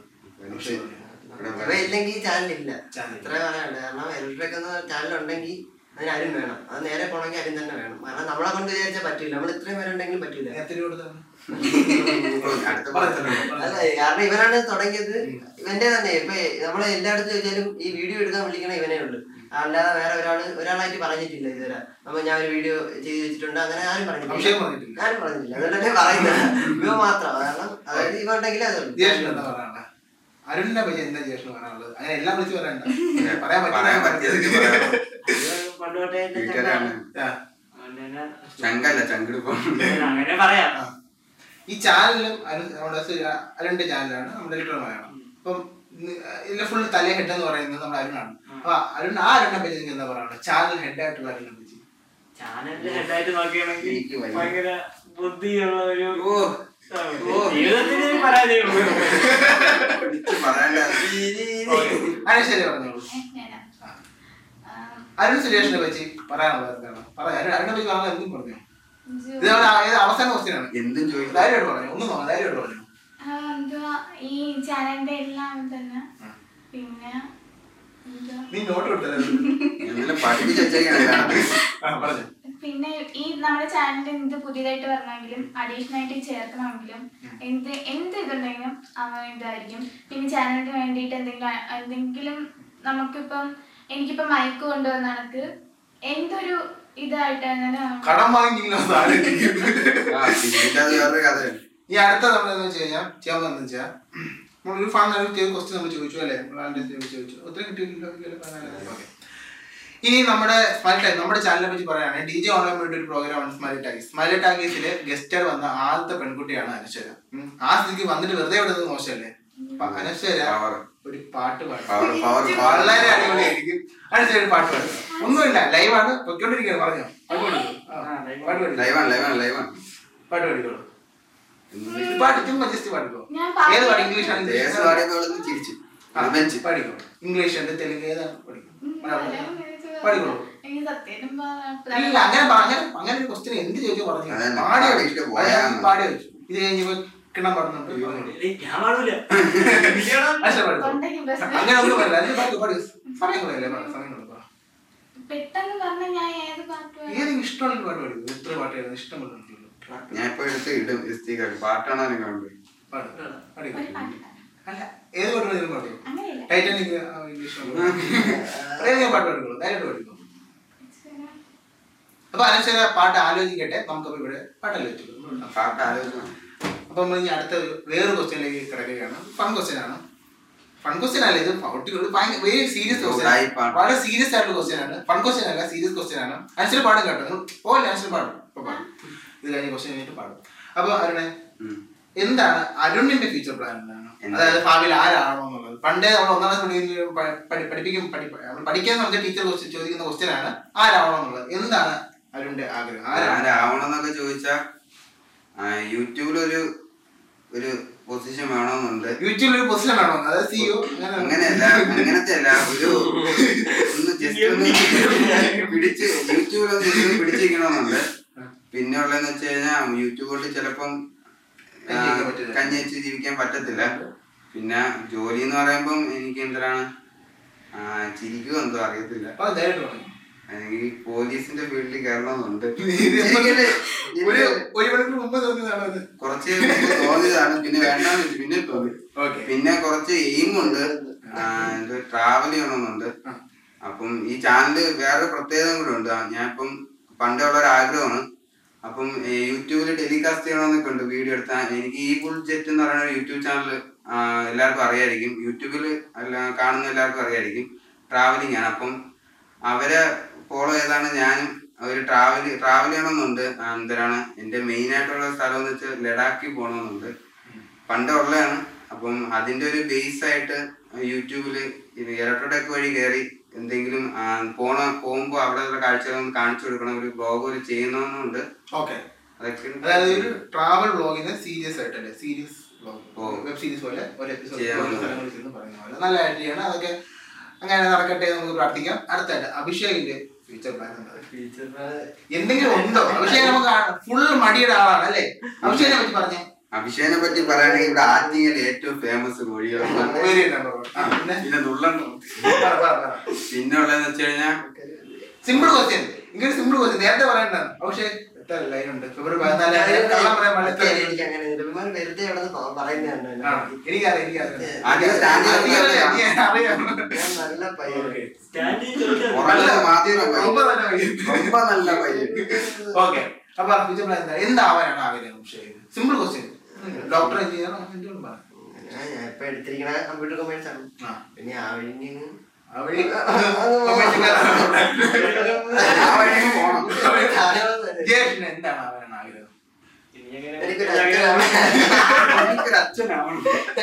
ഇവ ഇല്ലെങ്കിൽ ചാനലില്ല ചാനൽ ഇത്ര പറയാനുണ്ട് കാരണം ഇലക്ട്രിക് എന്ന ചാനൽ ഉണ്ടെങ്കിൽ അതിന് അരും വേണം അത് നേരെ പോണെങ്കിൽ അരും തന്നെ വേണം കാരണം നമ്മളെ കൊണ്ട് വിചാരിച്ചാൽ പറ്റില്ല നമ്മൾ ഇത്രയും പേരുണ്ടെങ്കിലും പറ്റില്ല എത്ര കൊടുത്താണ് അടുത്ത അല്ല കാരണം ഇവനാണ് തുടങ്ങിയത് ഇവന്റെ തന്നെ ഇപ്പൊ നമ്മളെ എല്ലായിടത്തും ചോദിച്ചാലും ഈ വീഡിയോ എടുക്കാൻ വിളിക്കണ ഇവനേ ഉള്ളു അല്ലാതെ വേറെ ഒരാള് ഒരാളായിട്ട് പറഞ്ഞിട്ടില്ല ഇതുവരെ അപ്പൊ ഞാൻ ഒരു വീഡിയോ ചെയ്ത് വെച്ചിട്ടുണ്ട് അങ്ങനെ ആരും പറഞ്ഞിട്ടില്ല അഭിഷേകം പറഞ്ഞിട്ടില്ല ഞാനും പറഞ്ഞിട്ടില്ല അതുകൊണ്ടല്ലേ പറയുന്നത് ഇവ മാത്രം കാരണം അതായത് ഇവ ഉണ്ടെങ്കിലേ ജ്യേഷ്ഠൻ അതുള്ളൂ എന്താ പറയാനുള്ളത് അരുണിനെ പറ്റി എന്താ ജ്യേഷ്ഠൻ പറയാനുള്ളത് അങ്ങനെ എല്ലാം വിളിച്ച് പറയണ്ട പറയാൻ പറയാൻ പറ്റില്ല പറ്റിയതൊക്കെ പറയാം. പണ്ട് തൊട്ടേ എന്റെ വീട്ടുകാരാണ് ആ. അങ്ങനെ ചങ്കല്ല ചങ്കെടുപ്പം അങ്ങനെ പറയാം ഈ ചാനലിലും അരു- നമ്മുടെ സു- അരുണിന്റെ ചാനലാണ് നമ്മുടെ ലിറ്റർ മലയാളം അപ്പം ഇന്ന് ഇതിലെ ഫുൾ തലേ ഹെഡ് എന്ന് പറയുന്നത് നമ്മുടെ അരുണാണ് അപ്പൊ അരുൺ ആ അരുണിനെ പറ്റി നിങ്ങൾക്ക് എന്താ പറയാനുള്ളത് ചാനൽ ഹെഡ് ആയിട്ടുള്ള അരുണിനെ പറ്റി ചാനലിന്റെ ഹെഡായിട്ട് നോക്കുകയാണെങ്കിൽ എനിക്ക് വയ്യ. ഭയങ്കര ബുദ്ധിയുള്ള ഒരു ഓ ഇതാണ്. ഓ. ജീവിതത്തിന് പരാജയമുള്ളൂ വിളിച്ച് പറയണ്ട അതിന് ശരി പറഞ്ഞോളൂ ഞാനാ ആ, അരുൺ സുരേഷിനെ പറ്റി പറയാനുള്ളത് എന്താണ് പറയാം അരുൺ അരുണിനെ പറ്റി പറഞ്ഞാൽ എന്തും പറഞ്ഞു ജോ- ഇത് നമ്മുടെ ആ- ഏത് അവസാന ക്വസ്റ്റ്യൻ ആണ് എന്തും ചോദിക്കാം ധൈര്യമായിട്ട് പറഞ്ഞു ഒന്നും നോക്കാം ധൈര്യമായിട്ട് പറഞ്ഞു ആ, എന്തുവാ ഈ ചാനലിന്റെ എല്ലാം തന്നെ പിന്നെ എന്തുവാ നീ നോട്ട് കൊടുത്തല്ലേ ഇന്നലെ പഠിപ്പിച്ച് വെച്ചേക്കാണ് ആ പറഞ്ഞു പിന്നെ ഈ നമ്മുടെ ചാനലിൽ എന്ത് പുതിയതായിട്ട് വരണമെങ്കിലും അഡീഷണൽ ആയിട്ട് ചേർക്കണമെങ്കിലും എന്ത് എന്ത് ഇതുണ്ടെങ്കിലും അവൻ ഇതായിരിക്കും പിന്നെ ചാനലിന് വേണ്ടിയിട്ട് എന്തെങ്കിലും എന്തെങ്കിലും നമുക്കിപ്പം എനിക്കിപ്പം മയക്ക് കൊണ്ടുവന്ന കണക്ക് എന്തൊരു ഇതായിട്ടായിരുന്നാലും കടം വാങ്ങിയെങ്കിലും അത് ആലോചിക്കും ആ പിന്നെ അത് വേറൊരു കഥയാണ് ഈ അടുത്ത നമ്മൾ എന്താ വെച്ച് കഴിഞ്ഞാൽ ചെയ്യാൻ വന്നു വെച്ചാൽ നമ്മളൊരു ഫൺ ഒരു ക്വസ്റ്റ്യൻ നമ്മൾ ചോദിച്ചു അല്ലേ നമ്മളാണ്ട് ചോദിച്ചു ഒത്തിരി കിട്ടിയില്ലല്ലോ ഓക്കെ ഇനി നമ്മുടെ സ്മൈൽ ടാഗ് നമ്മുടെ ചാനലിനെ പറ്റി പറയുകയാണെങ്കിൽ ഡി ജെ ഓൺലൈൻ വേണ്ടി ഒരു പ്രോഗ്രാമാണ് സ്മൈൽ ടാഗീസ് സ്മൈൽ ടാഗീസിലെ ഗസ്റ്റർ വന്ന ആദ്യത്തെ പെൺകുട്ടിയാണ് അനശ്വര ഉം. ആ സ്ഥിതിക്ക് വന്നിട്ട് വെറുതെ വിടുന്നത് മോശമല്ലേ അപ്പൊ അനശ്വര പവർ ഒരു പാട്ട് പാടും പവർ പവർ പവർ വളരെ അടിപൊളിയായിരിക്കും അനശ്വര ഒരു പാട്ട് പാടും ഒന്നുമില്ല ലൈവാണ് പൊയ്ക്കൊണ്ടിരിക്കുകയാണ് പറഞ്ഞോ പാട്ട് പാടിക്കോ ആ, പാട്ട് പാടിക്കോ ലൈവാണ് ലൈവാണ് ലൈവാണ് പാട്ട് പാടിക്കോളൂ പാട്ട് ചുമ്മാ ജസ്റ്റ് പാടിക്കോ ഞാൻ ഏത് പാട്ട് പാട്ട് ഇംഗ്ലീഷ് ആണ് ദേശ ഇംഗ്ലീഷ് പാടിയപ്പോൾ അവളൊന്ന് ചിരിച്ചു റിവെഞ്ച് പാടിക്കോ ഇംഗ്ലീഷ് ഉണ്ട് തെലുങ്ക് ഏതാണ് പഠിക്കും മലയാളം പാടിക്കോളൂ എനിക്ക് സത്യം ഇല്ല അങ്ങനെ പറ- അങ്ങനെ അങ്ങനെ ഒരു ക്വസ്റ്റ്യൻ എന്ത് ചോദിച്ചു പറഞ്ഞു അതന്നെ, പാടി പാടിയിട്ട് വെച്ചു. പോയാ അത് ഞാൻ മതി. പാടി വെച്ചു ഇത് കഴിഞ്ഞപ്പോ കിണ്ണം പാടുന്നുണ്ട് പറഞ്ഞോളൂ. ഏയ്, ഞാൻ പാടൂല അശ്വര പാടിക്കോ. തൊണ്ടയ്ക്ക് പ്രശ്നം അങ്ങനെ ഒന്നും പറയില്ല അതിന് പാടി പാടി സമയം കളയല്ലേ പറ, സമയം കളയല്ലേ, പറ. പെട്ടെന്ന് പറഞ്ഞ ഞാൻ ഏത് പാട്ട് പാടും? ഏതെങ്കിലും ഇഷ്ടമുള്ള പാട്ട് പാടിക്കോ എത്ര പാട്ട് ഏതാണ് ഇഷ്ടം പോലെ ഉണ്ടല്ലോ. ഞാൻ ഇപ്പൊ എടുത്ത് ഇടും സ്റ്റിക്കർ പാട്ടാണോ നിങ്ങൾ പാട് പാടിക്കോ ഒരു പാട്ട് പാടാം. അല്ല ഏത് പാട്ട് വേണമെങ്കിലും പാടിക്കോ അങ്ങനെയില്ല ടൈറ്റാനിക് ആ, ഇംഗ്ലീഷ് ഏതെങ്കിലും പാട്ട് പാടിക്കോ ധൈര്യമായിട്ട് പാടിക്കോ അപ്പൊ അനശ്വര പാട്ട് ആലോചിക്കട്ടെ നമുക്കപ്പോ ഇവിടെ പാട്ടല്ലേ വെച്ചു പാട്ട് ആലോചിക്കണം അപ്പൊ നമ്മൾ ഇനി അടുത്ത ഒരു വേറൊരു ക്വസ്റ്റ്യനിലേക്ക് കിടക്കുകയാണ് ഫൺ ക്വസ്റ്റ്യൻ ആണ് ഫൺ ക്വസ്റ്റ്യൻ അല്ല ഇത് കുട്ടികൾ ഭയങ്കര വെരി സീരിയസ് ക്വസ്റ്റ്യൻ ഉടായിപ്പാണ്. വളരെ സീരിയസ് ആയിട്ടുള്ള ക്വസ്റ്റ്യൻ ആണ് ഫൺ ക്വസ്റ്റ്യൻ അല്ല സീരിയസ് ക്വസ്റ്റ്യൻ ആണ് അനുസരിച്ച് പാടും കേട്ടോ നിങ്ങൾ പോലെ അനുസരിച്ച് പാടും ഇപ്പൊ പാടും ഇത് കഴിഞ്ഞ ക്വസ്റ്റ്യൻ കഴിഞ്ഞിട്ട് പാടും അപ്പൊ അരുണെ ഉം. എന്താണ് അരുണിന്റെ ഫ്യൂച്ചർ പ്ലാൻ എന്താണ് എന്താ? അതായത് ഭാവിയിൽ ആരാണോ എന്നുള്ളത് പണ്ടേ നമ്മൾ ഒന്നാം ക്ലാസ് പഠിക്കുന്ന പഠി- പഠി- പഠിപ്പിക്കും പഠി- നമ്മൾ പഠിക്കാൻ സമയത്ത് ടീച്ചർ ചോദിക്കുന്ന ക്വസ്റ്റ്യൻ ആണ് ആരാണോ എന്നുള്ളത് എന്താണ് അവരുടെ ആഗ്രഹം ആരാണ് ആരാവണമെന്നൊക്കെ ചോദിച്ചാ ആ, യൂട്യൂബിലൊരു ഒരു പൊസിഷൻ വേണമെന്നുണ്ട് യൂട്യൂബിൽ ഒരു പൊസിഷൻ വേണോ അതായത് സിഇഒ അങ്ങനെയല്ല അങ്ങനത്തെ അല്ല ഒരു ഒന്ന് ജസ്റ്റ് ഒന്ന് പിടിച്ച് യൂട്യൂബിലൊന്ന് ഇരുന്ന് പിടിച്ചിരിക്കണമെന്നുണ്ട് പിന്നെ ഉള്ളതെന്ന് വെച്ച് കഴിഞ്ഞാൽ യൂട്യൂബ് കൊണ്ട് ചിലപ്പം ആ, കഞ്ഞിയൊക്കെ പറ്റില്ല. കഞ്ഞി വെച്ച് ജീവിക്കാൻ പറ്റത്തില്ല പിന്നെ ജോലി എന്ന് പറയുമ്പം എനിക്ക് എന്തിനാണ് ആ, ചിരിക്കുമോ എന്തോ അറിയത്തില്ല അപ്പൊ ധൈര്യമായിട്ട് പറഞ്ഞു എനിക്ക് പോലീസിന്റെ ഫീൽഡിൽ കയറണമെന്നുണ്ട് ഇത് ചിരിക്കല്ലേ? ഒരു ചിരിക്കല്ലേ? ഒരു മണിക്കൂർ മുമ്പ് തോന്നിയതാണോ അത് കുറച്ച് മുമ്പ് തോന്നിയതാണ് പിന്നെ വേണ്ടാന്ന് വെച്ചു പിന്നെ തോന്നി ഓക്കെ പിന്നെ കുറച്ച് എയിമുണ്ട് എന്തോ ട്രാവൽ ചെയ്യണമെന്നുണ്ട് അപ്പം ഈ ചാനല് വേറെ പ്രത്യേകത കൂടെ ഉണ്ട് ഞാൻ ഇപ്പം പണ്ടേ ഉള്ള ഒരു ആഗ്രഹമാണ് അപ്പം യൂട്യൂബിൽ ടെലികാസ്റ്റ് ചെയ്യണമെന്നൊക്കെ ഉണ്ട് വീഡിയോ എടുത്താൽ എനിക്ക് ഈ ബുൾ ജെറ്റ് എന്ന് പറയുന്ന ഒരു യൂട്യൂബ് ചാനൽ എല്ലാവർക്കും അറിയായിരിക്കും യൂട്യൂബിൽ അല്ല കാണുന്ന എല്ലാവർക്കും അറിയായിരിക്കും ട്രാവലിംഗ് ആണ് അപ്പം അവരെ ഫോളോ ചെയ്താണ് ഞാനും ഒരു ട്രാവൽ ട്രാവൽ ചെയ്യണമെന്നുണ്ട് ആ, എന്തരാണ് എൻ്റെ മെയിൻ ആയിട്ടുള്ള സ്ഥലം എന്ന് വെച്ചാൽ ലഡാക്കിൽ പോകണമെന്നുണ്ട് പണ്ടേ ഉള്ളതാണ് അപ്പം അതിന്റെ ഒരു ബേസ് ആയിട്ട് യൂട്യൂബിൽ ഇലക്ട്രോടെക് വഴി കയറി എന്തെങ്കിലും ആ, പോണ പോകുമ്പോൾ അവിടെയുള്ള കാഴ്ചകൾ ഒന്ന് കാണിച്ചു കൊടുക്കണം ഒരു ബ്ലോഗ് ഒരു ചെയ്യണമെന്നുണ്ട് ഓക്കെ അതൊക്കെ അതായത് ഒരു ട്രാവൽ വ്ളോഗിന് സീരിയസ് ആയിട്ടല്ലേ സീരീസ് ഓ. വ്ളോഗ് വെബ് സീരീസ് പോലെ ഒരു എപ്പിസോഡ് ചെയ്യാം. സ്ഥലങ്ങളിൽ ചെന്ന് പറയുന്ന പോലെ നല്ല ഐഡിയാണ് അതൊക്കെ അങ്ങനെ നടക്കട്ടെ എന്ന് നമുക്ക് പ്രാർത്ഥിക്കാം അടുത്തായിട്ട് അഭിഷേകിന്റെ ഫ്യൂച്ചർ പ്ലാൻ എന്താണ് ഫീച്ചർ എന്തെങ്കിലും ഉണ്ടോ അഭിഷേക് നമുക്ക് ഫുൾ മടിയുടെ ആളാണ് അല്ലേ അഭിഷേകിനെ പറ്റി പറഞ്ഞേ അഭിഷേകിനെ പറ്റി പറയുകയാണെങ്കിൽ ഇവിടെ ആറ്റിങ്ങൽ ഏറ്റവും ഫേമസ് കോഴികളാണ് പേര് ഉണ്ടോ? ആ, പിന്നെ പിന്നെ നുള്ളണ്ടോ പറ, പറ, പറ. പിന്നെ ഉള്ളതെന്ന് വെച്ച് കഴിഞ്ഞാൽ സിമ്പിൾ ക്വസ്റ്റ്യൻ ഇങ്ങനെ സിമ്പിൾ ക്വസ്റ്റ്യൻ നേരത്തെ പറയണ്ടാണ് പക്ഷേ എത്ര ലൈൻ ഉണ്ട് ഫെബ്രുവരി പതിനാല് കള്ളം പറയാൻ പാടില്ല എത്ര line ഉണ്ട്? എനിക്ക് അങ്ങനെ ഇവന്മാര് വെറുതെ അവിടെ പറയുന്നതാണ് ആ, എനിക്കറിയാം എനിക്കറിയാം ആദ്യം stand ചെയ്യാൻ അറിയാം, അറിയാം. അറിയാം. ഞാൻ നല്ല പയ്യൻ സ്റ്റാൻഡിൽ ചോദിച്ചാൽ ഉറങ്ങുന്ന മാത്രം ரொம்ப നല്ല പയ്യൻ. ரொம்ப നല്ല പയ്യൻ ഓക്കെ അപ്പൊ ഫ്യൂച്ചർ പ്ലാൻ എന്താ എന്താവാനാണ് ആഗ്രഹം സിമ്പിൾ ക്വസ്റ്റ്യൻ ഡോക്ടർ എഞ്ചിനീയർ എന്തുകൊണ്ട് പറയാം ഞാൻ ഞാൻ ഇപ്പൊ എടുത്തിരിക്കണ കമ്പ്യൂട്ടർ കൊമേഴ്സ് ആണ് ആ. പിന്നെ ആ വഴി ആ വഴി കൊമേഴ്സിക്കാരാണ്. ആ വഴിക്ക് പോണം ജയേഷിന് എന്താണ് ആവാനാണ് ആഗ്രഹം എനിക്കൊരു എനിക്കങ്ങനെ എനിക്കൊരു അച്ഛനാവണം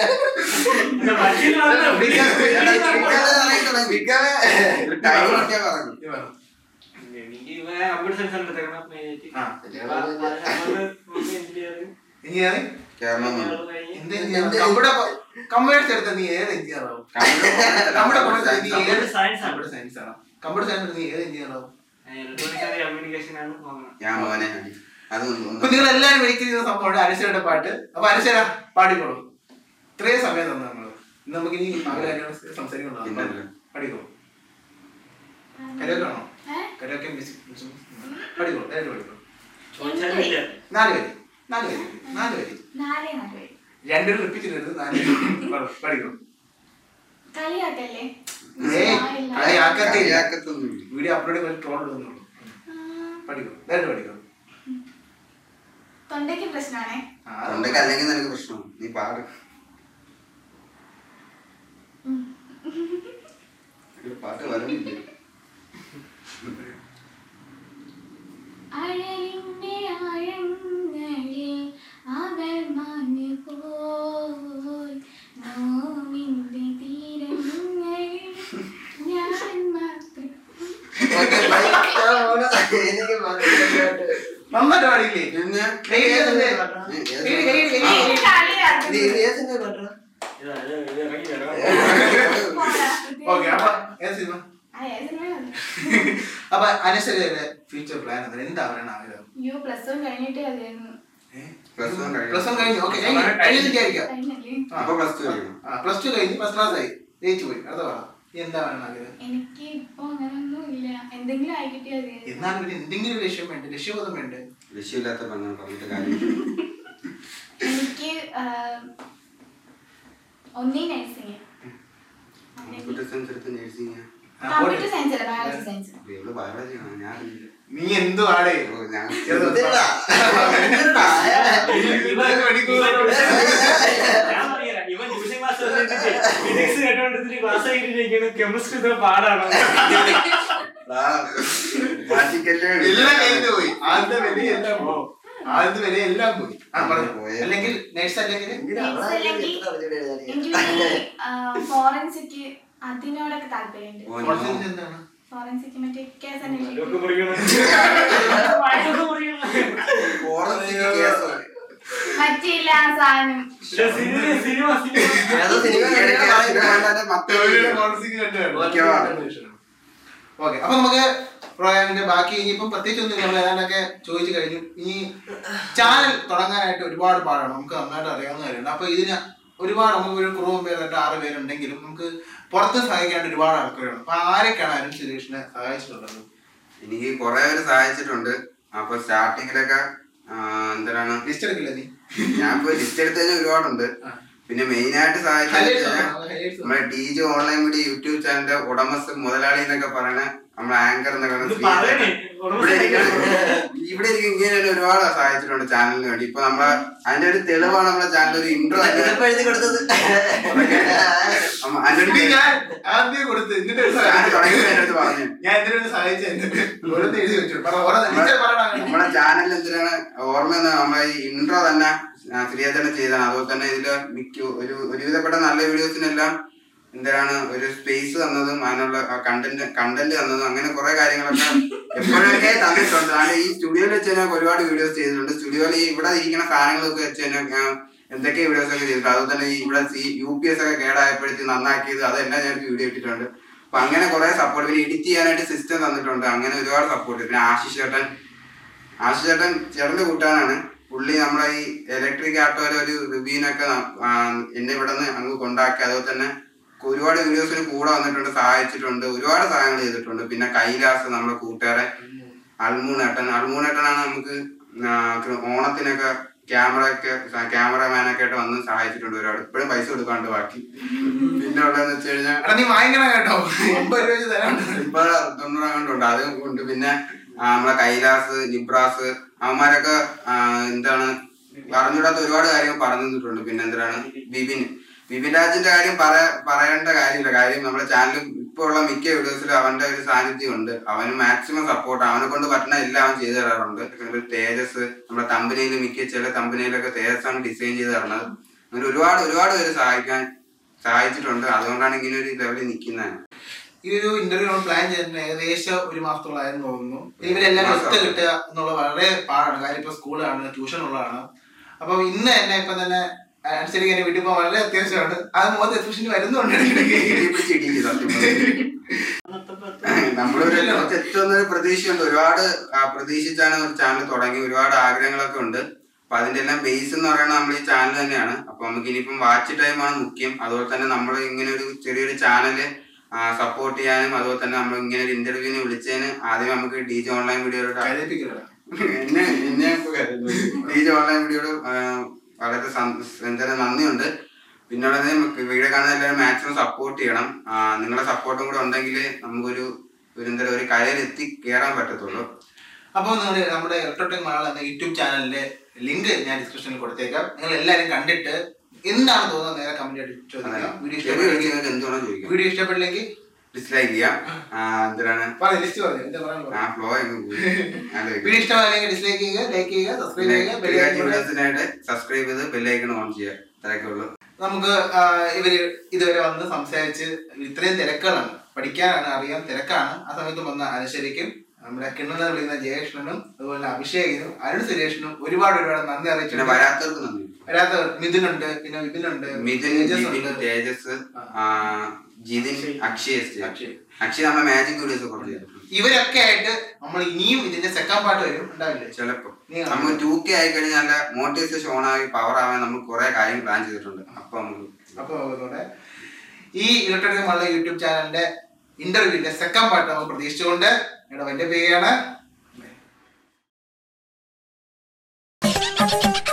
ഒരു time കിട്ടിയാ പറഞ്ഞു നീ പറ. എനിക്ക് കമ്പ്യൂട്ടർ സയൻസ് ആണ് എടുത്തേക്കണം മെയിനായിട്ട് ആ. എഞ്ചിനീയറിംഗ് എഞ്ചിനീയറിംഗ് കേരളമെന്നുണ്ട് എന്ത് എഞ്ചിനീയർ കമ്പ്യൂട്ടർ കമ്പ്യൂട്ടർ എടുത്ത നീ ഏത് എഞ്ചിനീയർ ആവും കമ്പ്യൂട്ടർ കൊമേഴ്സ് നീ ഏത് Computer science ആണ്. കമ്പ്യൂട്ടർ സയൻസ് ആണ് കമ്പ്യൂട്ടർ സയൻസ് നീ ഏത് എഞ്ചിനീയർ ആവും ഇലക്ട്രോണിക്സ് ആൻഡ് കമ്മ്യൂണിക്കേഷൻ ആണ് നോക്കണം ഞാൻ മോനെ അത് അപ്പൊ നിങ്ങൾ എല്ലാവരും വിളിക്കുന്ന സംഭവമാണ് അരശയുടെ പാട്ട് അപ്പൊ അരശര പാടിക്കോളൂ ഇത്രയും സമയം തന്നെ നമ്മള് ഇന്ന് നമുക്ക് ഇനി അവരെ സംസാരിക്കണ്ടോ പിന്നല്ല. പാടിക്കോ കരയൊക്കെ ആണോ ഏ? കരയൊക്കെ പാടിക്കോ നേരിട്ട് പാടിക്കോ ചോദിച്ചാലില്ല നാല് വരി നാല് വരി നാല് വരി നാലേ നാല് പേര് രണ്ടുപേരും റിപ്പീറ്റ് ചെയ്തത് നാല് വരി പാട്, പാടിക്കോ കളിയാക്കല്ലേ ഏയ് ആയില്ല. കളിയാക്കത്തില്ല കളിയാക്കത്തൊന്നുമില്ല വീഡിയോ അപ്ലോഡ് ചെയ്ത് ട്രോൾ ഇടുന്നുള്ളൂ ആ, പഠിക്കോ നേരിട്ട് പഠിക്കോ തൊണ്ടയ്ക്ക് പ്രശ്നമാണേ ആ, തൊണ്ടയ്ക്ക് അല്ലെങ്കിൽ നിനക്ക് പ്രശ്നം നീ പാട് ഒരു പാട്ട് വരുന്നില്ല അഴലിന്റെ ആഴങ്ങളിൽ അവർ മാഞ്ഞു പോയി നോവിന്റെ തീരങ്ങളിൽ ഞാൻ മാത്രം എനിക്ക് മനസ്സിലായിട്ട് നന്നായിട്ട് പാടിയില്ലേ പിന്നെ കൈ കൈ ഏ, കൈ കൈ കൈ കൈ ആ. കളിയാക്കുന്നു. ഇത് ഏതിന്റെ പാട്ടാ ഇതാ, ഇത് ഇത് ഇറങ്ങി വരാം പോടാ. ഓക്കെ അപ്പൊ ഏത് സിനിമ ആ, ഏത് സിനിമയാണ്? അപ്പൊ അനശ്വരയുടെ ഫ്യൂച്ചർ പ്ലാൻ എന്താണ് എന്താവാനാണ് ആഗ്രഹം അയ്യോ പ്ലസ് വൺ കഴിഞ്ഞിട്ടേ അതായിരുന്നു Plus one കഴിഞ്ഞു. പ്ലസ് വൺ കഴിഞ്ഞു ഓക്കെ കഴിഞ്ഞു വിചാരിക്കാം കഴിഞ്ഞല്ലേ അപ്പൊ പ്ലസ് ടു കഴിയണം ആ പ്ലസ് ടു കഴിഞ്ഞ് ഫസ്റ്റ് ക്ലാസ് ആയി ജയിച്ചു പോയി അടുത്ത പറ നീ എന്താവാനാണ് ആഗ്രഹം എനിക്ക് ഇപ്പൊ അങ്ങനൊന്നും ഇല്ല എന്തെങ്കിലും ആയി കിട്ടിയാൽ മതി. എന്നാലും ഒരു എന്തെങ്കിലും ഒരു ലക്ഷ്യം വേണ്ട ലക്ഷ്യബോധം വേണ്ടേ ലക്ഷ്യമില്ലാത്ത പെണ്ണാണ് പറഞ്ഞിട്ട് കാര്യം എനിക്ക് ഒന്നീ നഴ്സിംഗ് കമ്പ്യൂട്ടർ സയൻസ് എടുത്ത് നഴ്സിംഗ് ആ, കമ്പ്യൂട്ടർ പോട്ടെ. സയൻസ് അല്ല ബയോളജി സയൻസ് ഇവള് ബയോളജി ആണ് ഞാൻ അറിയില്ല. നീ എന്തു ആടേ ഓ, ഞാൻ എന്തിനാ? എന്തിനാ? ഇവൻ പഠിക്കൂല. ഞാൻ പറയാം ഇവൻ ട്യൂഷൻ ക്ലാസ് ഫിസിക്സ് കേട്ടോണ്ടിട്ട് ക്ലാസ് കഴിഞ്ഞിരിക്കുന്നു കെമിസ്ട്രി പാടാണ് ആ, മാറ്റിക്കല്ലേ എല്ലാം കഴിഞ്ഞു പോയി ആദ്യത്തെ വില എല്ലാം പോയി ആദ്യത്തെ വില എല്ലാം പോയി ആ പറഞ്ഞു പോയി. അല്ലെങ്കിൽ നേഴ്സ് അല്ലെങ്കിൽ എന്തിനാ? അവളെ അല്ലെങ്കിൽ എത്ര അറിഞ്ഞൂടെ ഞാൻ? എനിക്ക് ഫോറൻസിക് അതിനോടൊക്കെ താല്പര്യമുണ്ട് ഓ, ഫോറൻസിക് എന്താണ് ഫോറൻസിക് മറ്റേ കേസ് ഇതൊക്കെ അന്വേഷിക്കും മുറിക്കണം. വയസ്സൊക്കെ മുറിക്കണം. ഫോറൻസിക് കേസ് പറ്റിയില്ല ആ സാധനം പിന്നെ സിനിമ സിനിമ സിനിമ ഏതോ സിനിമ ഈ ഇടയ്ക്ക് ആയിട്ട് മറ്റൊരു ഓക്കെ അപ്പൊ നമുക്ക് പ്രോഗ്രാമിന്റെ ബാക്കി ഇനിയിപ്പം പ്രത്യേകിച്ച് ഒന്നും നമ്മൾ ഏതാണ്ടൊക്കെ ചോദിച്ചു കഴിഞ്ഞു ഇനി ചാനൽ തുടങ്ങാനായിട്ട് ഒരുപാട് പാടാണ് നമുക്ക് നന്നായിട്ട് അറിയാവുന്ന കാര്യമാണ് അപ്പൊ ഇതിന് ഒരുപാട് നമുക്ക് ഒരു കുറവും പേരായിട്ട് ആറ് പേരുണ്ടെങ്കിലും നമുക്ക് പുറത്ത് സഹായിക്കാനായിട്ട് ഒരുപാട് ആൾക്കാരുണ്ട് അപ്പൊ ആരൊക്കെയാണ് അരുൺ സുരേഷിനെ സഹായിച്ചിട്ടുള്ളത് എനിക്ക് കുറെ പേര് സഹായിച്ചിട്ടുണ്ട് അപ്പൊ സ്റ്റാർട്ടിങ്ങിലൊക്കെ എന്താണ് ലിസ്റ്റ് എടുക്കില്ല നീ ഞാൻ ഇപ്പൊ ലിസ്റ്റ് എടുത്തു കഴിഞ്ഞാൽ ഒരുപാടുണ്ട് പിന്നെ മെയിൻ ആയിട്ട് സഹായിച്ചത് Highlights വെച്ചാൽ ആണ്, highlights ആണ്. നമ്മുടെ T G online media YouTube ചാനലിന്റെ ഉടമസ്ഥ മുതലാളി എന്നൊക്കെ പറയണ നമ്മുടെ ആങ്കർ എന്നൊക്കെ ഇത് പറയുന്ന പറയണേ ഇവിടെ ഇരിക്കുന്ന ഇവിടെ ഇരിക്കുന്ന ഇങ്ങനെ തന്നെ ഒരുപാട് സഹായിച്ചിട്ടുണ്ട് ചാനലിന് വേണ്ടി ഇപ്പൊ നമ്മളെ അതിന്റെ ഒരു തെളിവാണ് നമ്മുടെ ചാനൽ ഒരു ഇൻട്രോ തന്നെ ഇതിപ്പോ എഴുതി കൊടുത്തത് അമ്മ- അതിന്റെ ഒരു ഇത് ഞാൻ ആദ്യം കൊടുത്ത് എന്നിട്ട് ഒരു ചാനൽ സഹായിച്ചു. തുടങ്ങിയപ്പോ എന്റെ അടുത്ത് പറഞ്ഞു ഞാൻ എന്തിനു സഹായിച്ചു എന്നിട്ട് ഓരോന്ന് എഴുതി വെച്ചു പറ ഓരോ ടീച്ചർ പറയണം നമ്മുടെ ചാനലിൽ എന്തിനാണ് ഓർമ്മ നമ്മളെ ഈ ഇൻട്രോ തന്നെ ശ്രീയതന്നെ ചെയ്തതാണ് അതുപോലെ തന്നെ ഇതില് മിക്ക ഒരു ഒരുവിധപ്പെട്ട നല്ല വീഡിയോസിനെല്ലാം എന്തിനാണ് ഒരു സ്പേസ് തന്നതും അതിനുള്ള കണ്ടന്റ് കണ്ടന്റ് തന്നതും അങ്ങനെ കുറെ കാര്യങ്ങളൊക്കെ എപ്പോഴൊക്കെ തന്നിട്ടുണ്ട് അതായത് ഈ സ്റ്റുഡിയോയിൽ വെച്ച് തന്നെ ഒരുപാട് വീഡിയോസ് ചെയ്തിട്ടുണ്ട് സ്റ്റുഡിയോയിൽ ഈ ഇവിടെ ഇരിക്കുന്ന സാധനങ്ങളൊക്കെ വെച്ച് തന്നെ ഞാൻ എന്തൊക്കെ വീഡിയോസ് ഒക്കെ ചെയ്തിട്ടുണ്ട് അതുപോലെ തന്നെ ഈ ഇവിടെ യു പി എസ് ഒക്കെ കേടായപ്പോഴത്തേക്ക് നന്നാക്കിയത് അതെല്ലാം ഞാൻ വീഡിയോ ഇട്ടിട്ടുണ്ട് അപ്പൊ അങ്ങനെ കുറെ സപ്പോർട്ട് പിന്നെ എഡിറ്റ് ചെയ്യാനായിട്ട് സിസ്റ്റം തന്നിട്ടുണ്ട് അങ്ങനെ ഒരുപാട് സപ്പോർട്ട് പിന്നെ ആശിഷ് ചേട്ടൻ ആശിഷ് ചേട്ടൻ ചേട്ടന്റെ കൂട്ടാനാണ് പുള്ളി നമ്മളെ ഈ ഇലക്ട്രിക് ആട്ടോയിലെ ഒരു റിവ്യൂവിനൊക്കെ എന്നെ ഇവിടെ നിന്ന് അങ്ങ് കൊണ്ടാക്കി അതുപോലെ തന്നെ ഒരുപാട് വീഡിയോസിന് കൂടെ വന്നിട്ടുണ്ട് സഹായിച്ചിട്ടുണ്ട് ഒരുപാട് സഹായങ്ങൾ ചെയ്തിട്ടുണ്ട് പിന്നെ കൈലാസ് നമ്മുടെ കൂട്ടുകാരെ അൽമൂണേട്ടൻ അൽമൂണേട്ടനാണ് നമുക്ക് ആ, ഓണത്തിനൊക്കെ ക്യാമറ ഒക്കെ ക്യാമറമാനൊക്കെ ആയിട്ട് വന്ന് സഹായിച്ചിട്ടുണ്ട് ഒരുപാട് ഇപ്പോഴും പൈസ കൊടുക്കാണ്ട് ബാക്കി പിന്നെ ഉള്ളതെന്ന് വെച്ച് കഴിഞ്ഞാൽ എടാ നീ വാങ്ങിക്കണം കേട്ടോ എൺപത് രൂപ വെച്ച് തരാണ്ട് ഇപ്പൊ തൊണ്ണൂറാണ്ടുണ്ട് അത് ഉണ്ട് പിന്നെ ആ, നമ്മളെ കൈലാസ് നിബ്രാസ് അവന്മാരൊക്കെ ആ, എന്താണ് പറഞ്ഞുകൂടാത്ത ഒരുപാട് കാര്യങ്ങൾ പറഞ്ഞു തന്നിട്ടുണ്ട് പിന്നെ എന്താണ് ബിബിൻ ബിബിൻ രാജിന്റെ കാര്യം പറ പറയേണ്ട കാര്യമില്ല കാര്യം നമ്മുടെ ചാനലിൽ ഇപ്പൊ ഉള്ള മിക്ക വീഡിയോസിലും അവന്റെ ഒരു സാന്നിധ്യം ഉണ്ട് അവന് മാക്സിമം സപ്പോർട്ട് അവനെ കൊണ്ട് പറ്റുന്ന എല്ലാം അവൻ ചെയ്തു തരാറുണ്ട് പിന്നെ തേജസ് നമ്മുടെ കമ്പനിയിൽ മിക്ക ചില കമ്പനിയിലൊക്കെ തേജസ് ആണ് ഡിസൈൻ ചെയ്ത് തരുന്നത് അങ്ങനെ ഒരുപാട് ഒരുപാട് പേര് സഹായിക്കാൻ സഹായിച്ചിട്ടുണ്ട് അതുകൊണ്ടാണ് ഇങ്ങനെ ഒരു ലെവലിൽ നിൽക്കുന്നത് ഈ ഒരു ഇന്റർവ്യൂ നമ്മൾ പ്ലാൻ ചെയ്യുന്നത് ഏകദേശം ഒരു മാസത്തോളായെന്ന് തോന്നുന്നു ഇവരെല്ലാവരും ഒത്തു കിട്ടുക എന്നുള്ള വളരെ പാടാണ് കാര്യം ഇപ്പൊ സ്കൂളാണ് ട്യൂഷൻ ഉള്ളതാണ് അപ്പൊ ഇന്ന് തന്നെ ഇപ്പൊ തന്നെ അനുസരിച്ച് എന്റെ വീട്ടിൽ പോകാൻ വളരെ അത്യാവശ്യമാണ് അത് മുഖത്ത് എഫിഷ്യന്റ് വരുന്നുണ്ട് ഇടയ്ക്കിടയ്ക്ക്. പിടിച്ചിടിക്കും സത്യം പറഞ്ഞാൽ. നമ്മളൊരു കുറച്ച് എത്തുമെന്നൊരു പ്രതീക്ഷയുണ്ട് ഒരുപാട് ആ, പ്രതീക്ഷിച്ചാണ് ഒരു ചാനൽ തുടങ്ങി ഒരുപാട് ആഗ്രഹങ്ങളൊക്കെ ഉണ്ട് അപ്പൊ അതിന്റെ എല്ലാം ബേസ് എന്ന് പറയുന്നത് നമ്മൾ ഈ ചാനൽ തന്നെയാണ് അപ്പൊ നമുക്ക് ഇനിയിപ്പം വാച്ച് ടൈമാണ് മുഖ്യം അതുപോലെ തന്നെ നമ്മൾ ഇങ്ങനെ ഒരു ചെറിയൊരു ചാനല് സപ്പോർട്ട് ചെയ്യാനും അതുപോലെ തന്നെ നമ്മൾ ഇങ്ങനെ ഒരു ഇന്റർവ്യൂവിന് വിളിച്ചതിന് ആദ്യം നമുക്ക് ഡി ജി ഓൺലൈൻ വീഡിയോയുടെ കരയിപ്പിക്കലാണ് എന്നെ എന്നെ ഡി ജി ഓൺലൈൻ വീഡിയോട് വളരെ സം- എന്താ നന്ദിയുണ്ട് പിന്നെ ഉള്ളത് നമുക്ക് വീഡിയോ കാണുന്ന എല്ലാവരും മാക്സിമം സപ്പോർട്ട് ചെയ്യണം ആ, നിങ്ങളുടെ സപ്പോർട്ടും കൂടെ ഉണ്ടെങ്കിൽ നമുക്കൊരു ഒരു എന്താ ഒരു കരയിൽ എത്തി കയറാൻ പറ്റത്തുള്ളൂ അപ്പോൾ നിങ്ങൾ നമ്മുടെ ഇലക്ട്രോടെക് മലയാളം എന്ന യൂട്യൂബ് ചാനലിന്റെ ലിങ്ക് ഞാൻ ഡിസ്ക്രിപ്ഷനിൽ കൊടുത്തേക്കാം നിങ്ങൾ എല്ലാവരും കണ്ടിട്ട് എന്താണ് തോന്നുന്നത് നേരെ കമന്റ് ആയിട്ട് ചോദിക്കാം വീഡിയോ ചെറിയ ഇഷ്ടപ്പെട്ടില്ലെങ്കിൽ നിങ്ങൾക്ക് എന്തുവേണം ചോദിക്കാം വീഡിയോ ഇഷ്ടപ്പെട്ടില്ലെങ്കിൽ ഡിസ്ലൈക്ക് ചെയ്യാം ആ, എന്തിനാണ് പറഞ്ഞു ലിസ്റ്റ് പറഞ്ഞു എന്താ പറയാൻ ആ ഫ്ലോ എങ്ങ് പോയി ആലോചിക്കാം. വീഡിയോ ഇഷ്ടമായില്ലെങ്കിൽ ഡിസ്ലൈക്ക് ചെയ്യുക ലൈക്ക് ചെയ്യുക സബ്സ്ക്രൈബ് പിന്നെ ചെയ്യുക bell ക്രിയേറ്റീവ് icon കൂടെ വീഡിയോസിനായിട്ട് സബ്സ്ക്രൈബ് ചെയ്ത് ബെല്ലൈക്കൺ ഓൺ ചെയ്യുക ഇത്രയൊക്കെ ഉള്ളൂ നമുക്ക് ആ, ഇവര് ഇതുവരെ വന്ന് സംസാരിച്ച് ഇത്രയും തിരക്കുകളാണ് പഠിക്കാനാണ് അറിയാൻ തിരക്കാണ് ആ സമയത്ത് വന്ന അനുശരിക്കും നമ്മുടെ കിണ്ണുന്ന വിളിക്കുന്ന ജയകൃഷ്ണനും അതുപോലെ അഭിഷേകിനും അരുൺ സുരേഷിനും ഒരുപാട് ഒരുപാട് നന്ദി പിന്നെ അറിയിച്ചിട്ടുണ്ട് വരാത്തവർക്ക് നന്ദി വരാത്ത മിഥുനുണ്ട് പിന്നെ വിപിനുണ്ട് മിഥുൻ തേജസ് ജിതിൻ ഉണ്ട്. തേജസ് ആ, ജിതിൻ അക്ഷയ് എസ് ജെ. അക്ഷയ്. അക്ഷയ് നമ്മളെ മാജിക് വീഡിയോസ് കുറച്ച് ചെയ്തിട്ടുണ്ട് ഇവരൊക്കെ ആയിട്ട് നമ്മൾ ഇനിയും ഇതിന്റെ സെക്കൻഡ് പാർട്ട് വരും ഉണ്ടാവില്ലേ ചിലപ്പോ നീ നമ്മൾ ടു കെ ആയി കഴിഞ്ഞാൽ നല്ല മോട്ടിവേഷൻ ഓണായി പവർ ആവാൻ നമ്മൾ കുറെ കാര്യം പ്ലാൻ ചെയ്തിട്ടുണ്ട് അപ്പൊ നമുക്ക് അപ്പൊ അതുകൊണ്ട് ഈ ഇലക്ട്രോണിക് മള്ള യൂട്യൂബ് ചാനലിന്റെ ഇന്റർവ്യൂവിന്റെ സെക്കൻഡ് പാർട്ട് നമുക്ക് പ്രതീക്ഷിച്ചുകൊണ്ട് ഇവിടെ എന്റെ പേരാണ്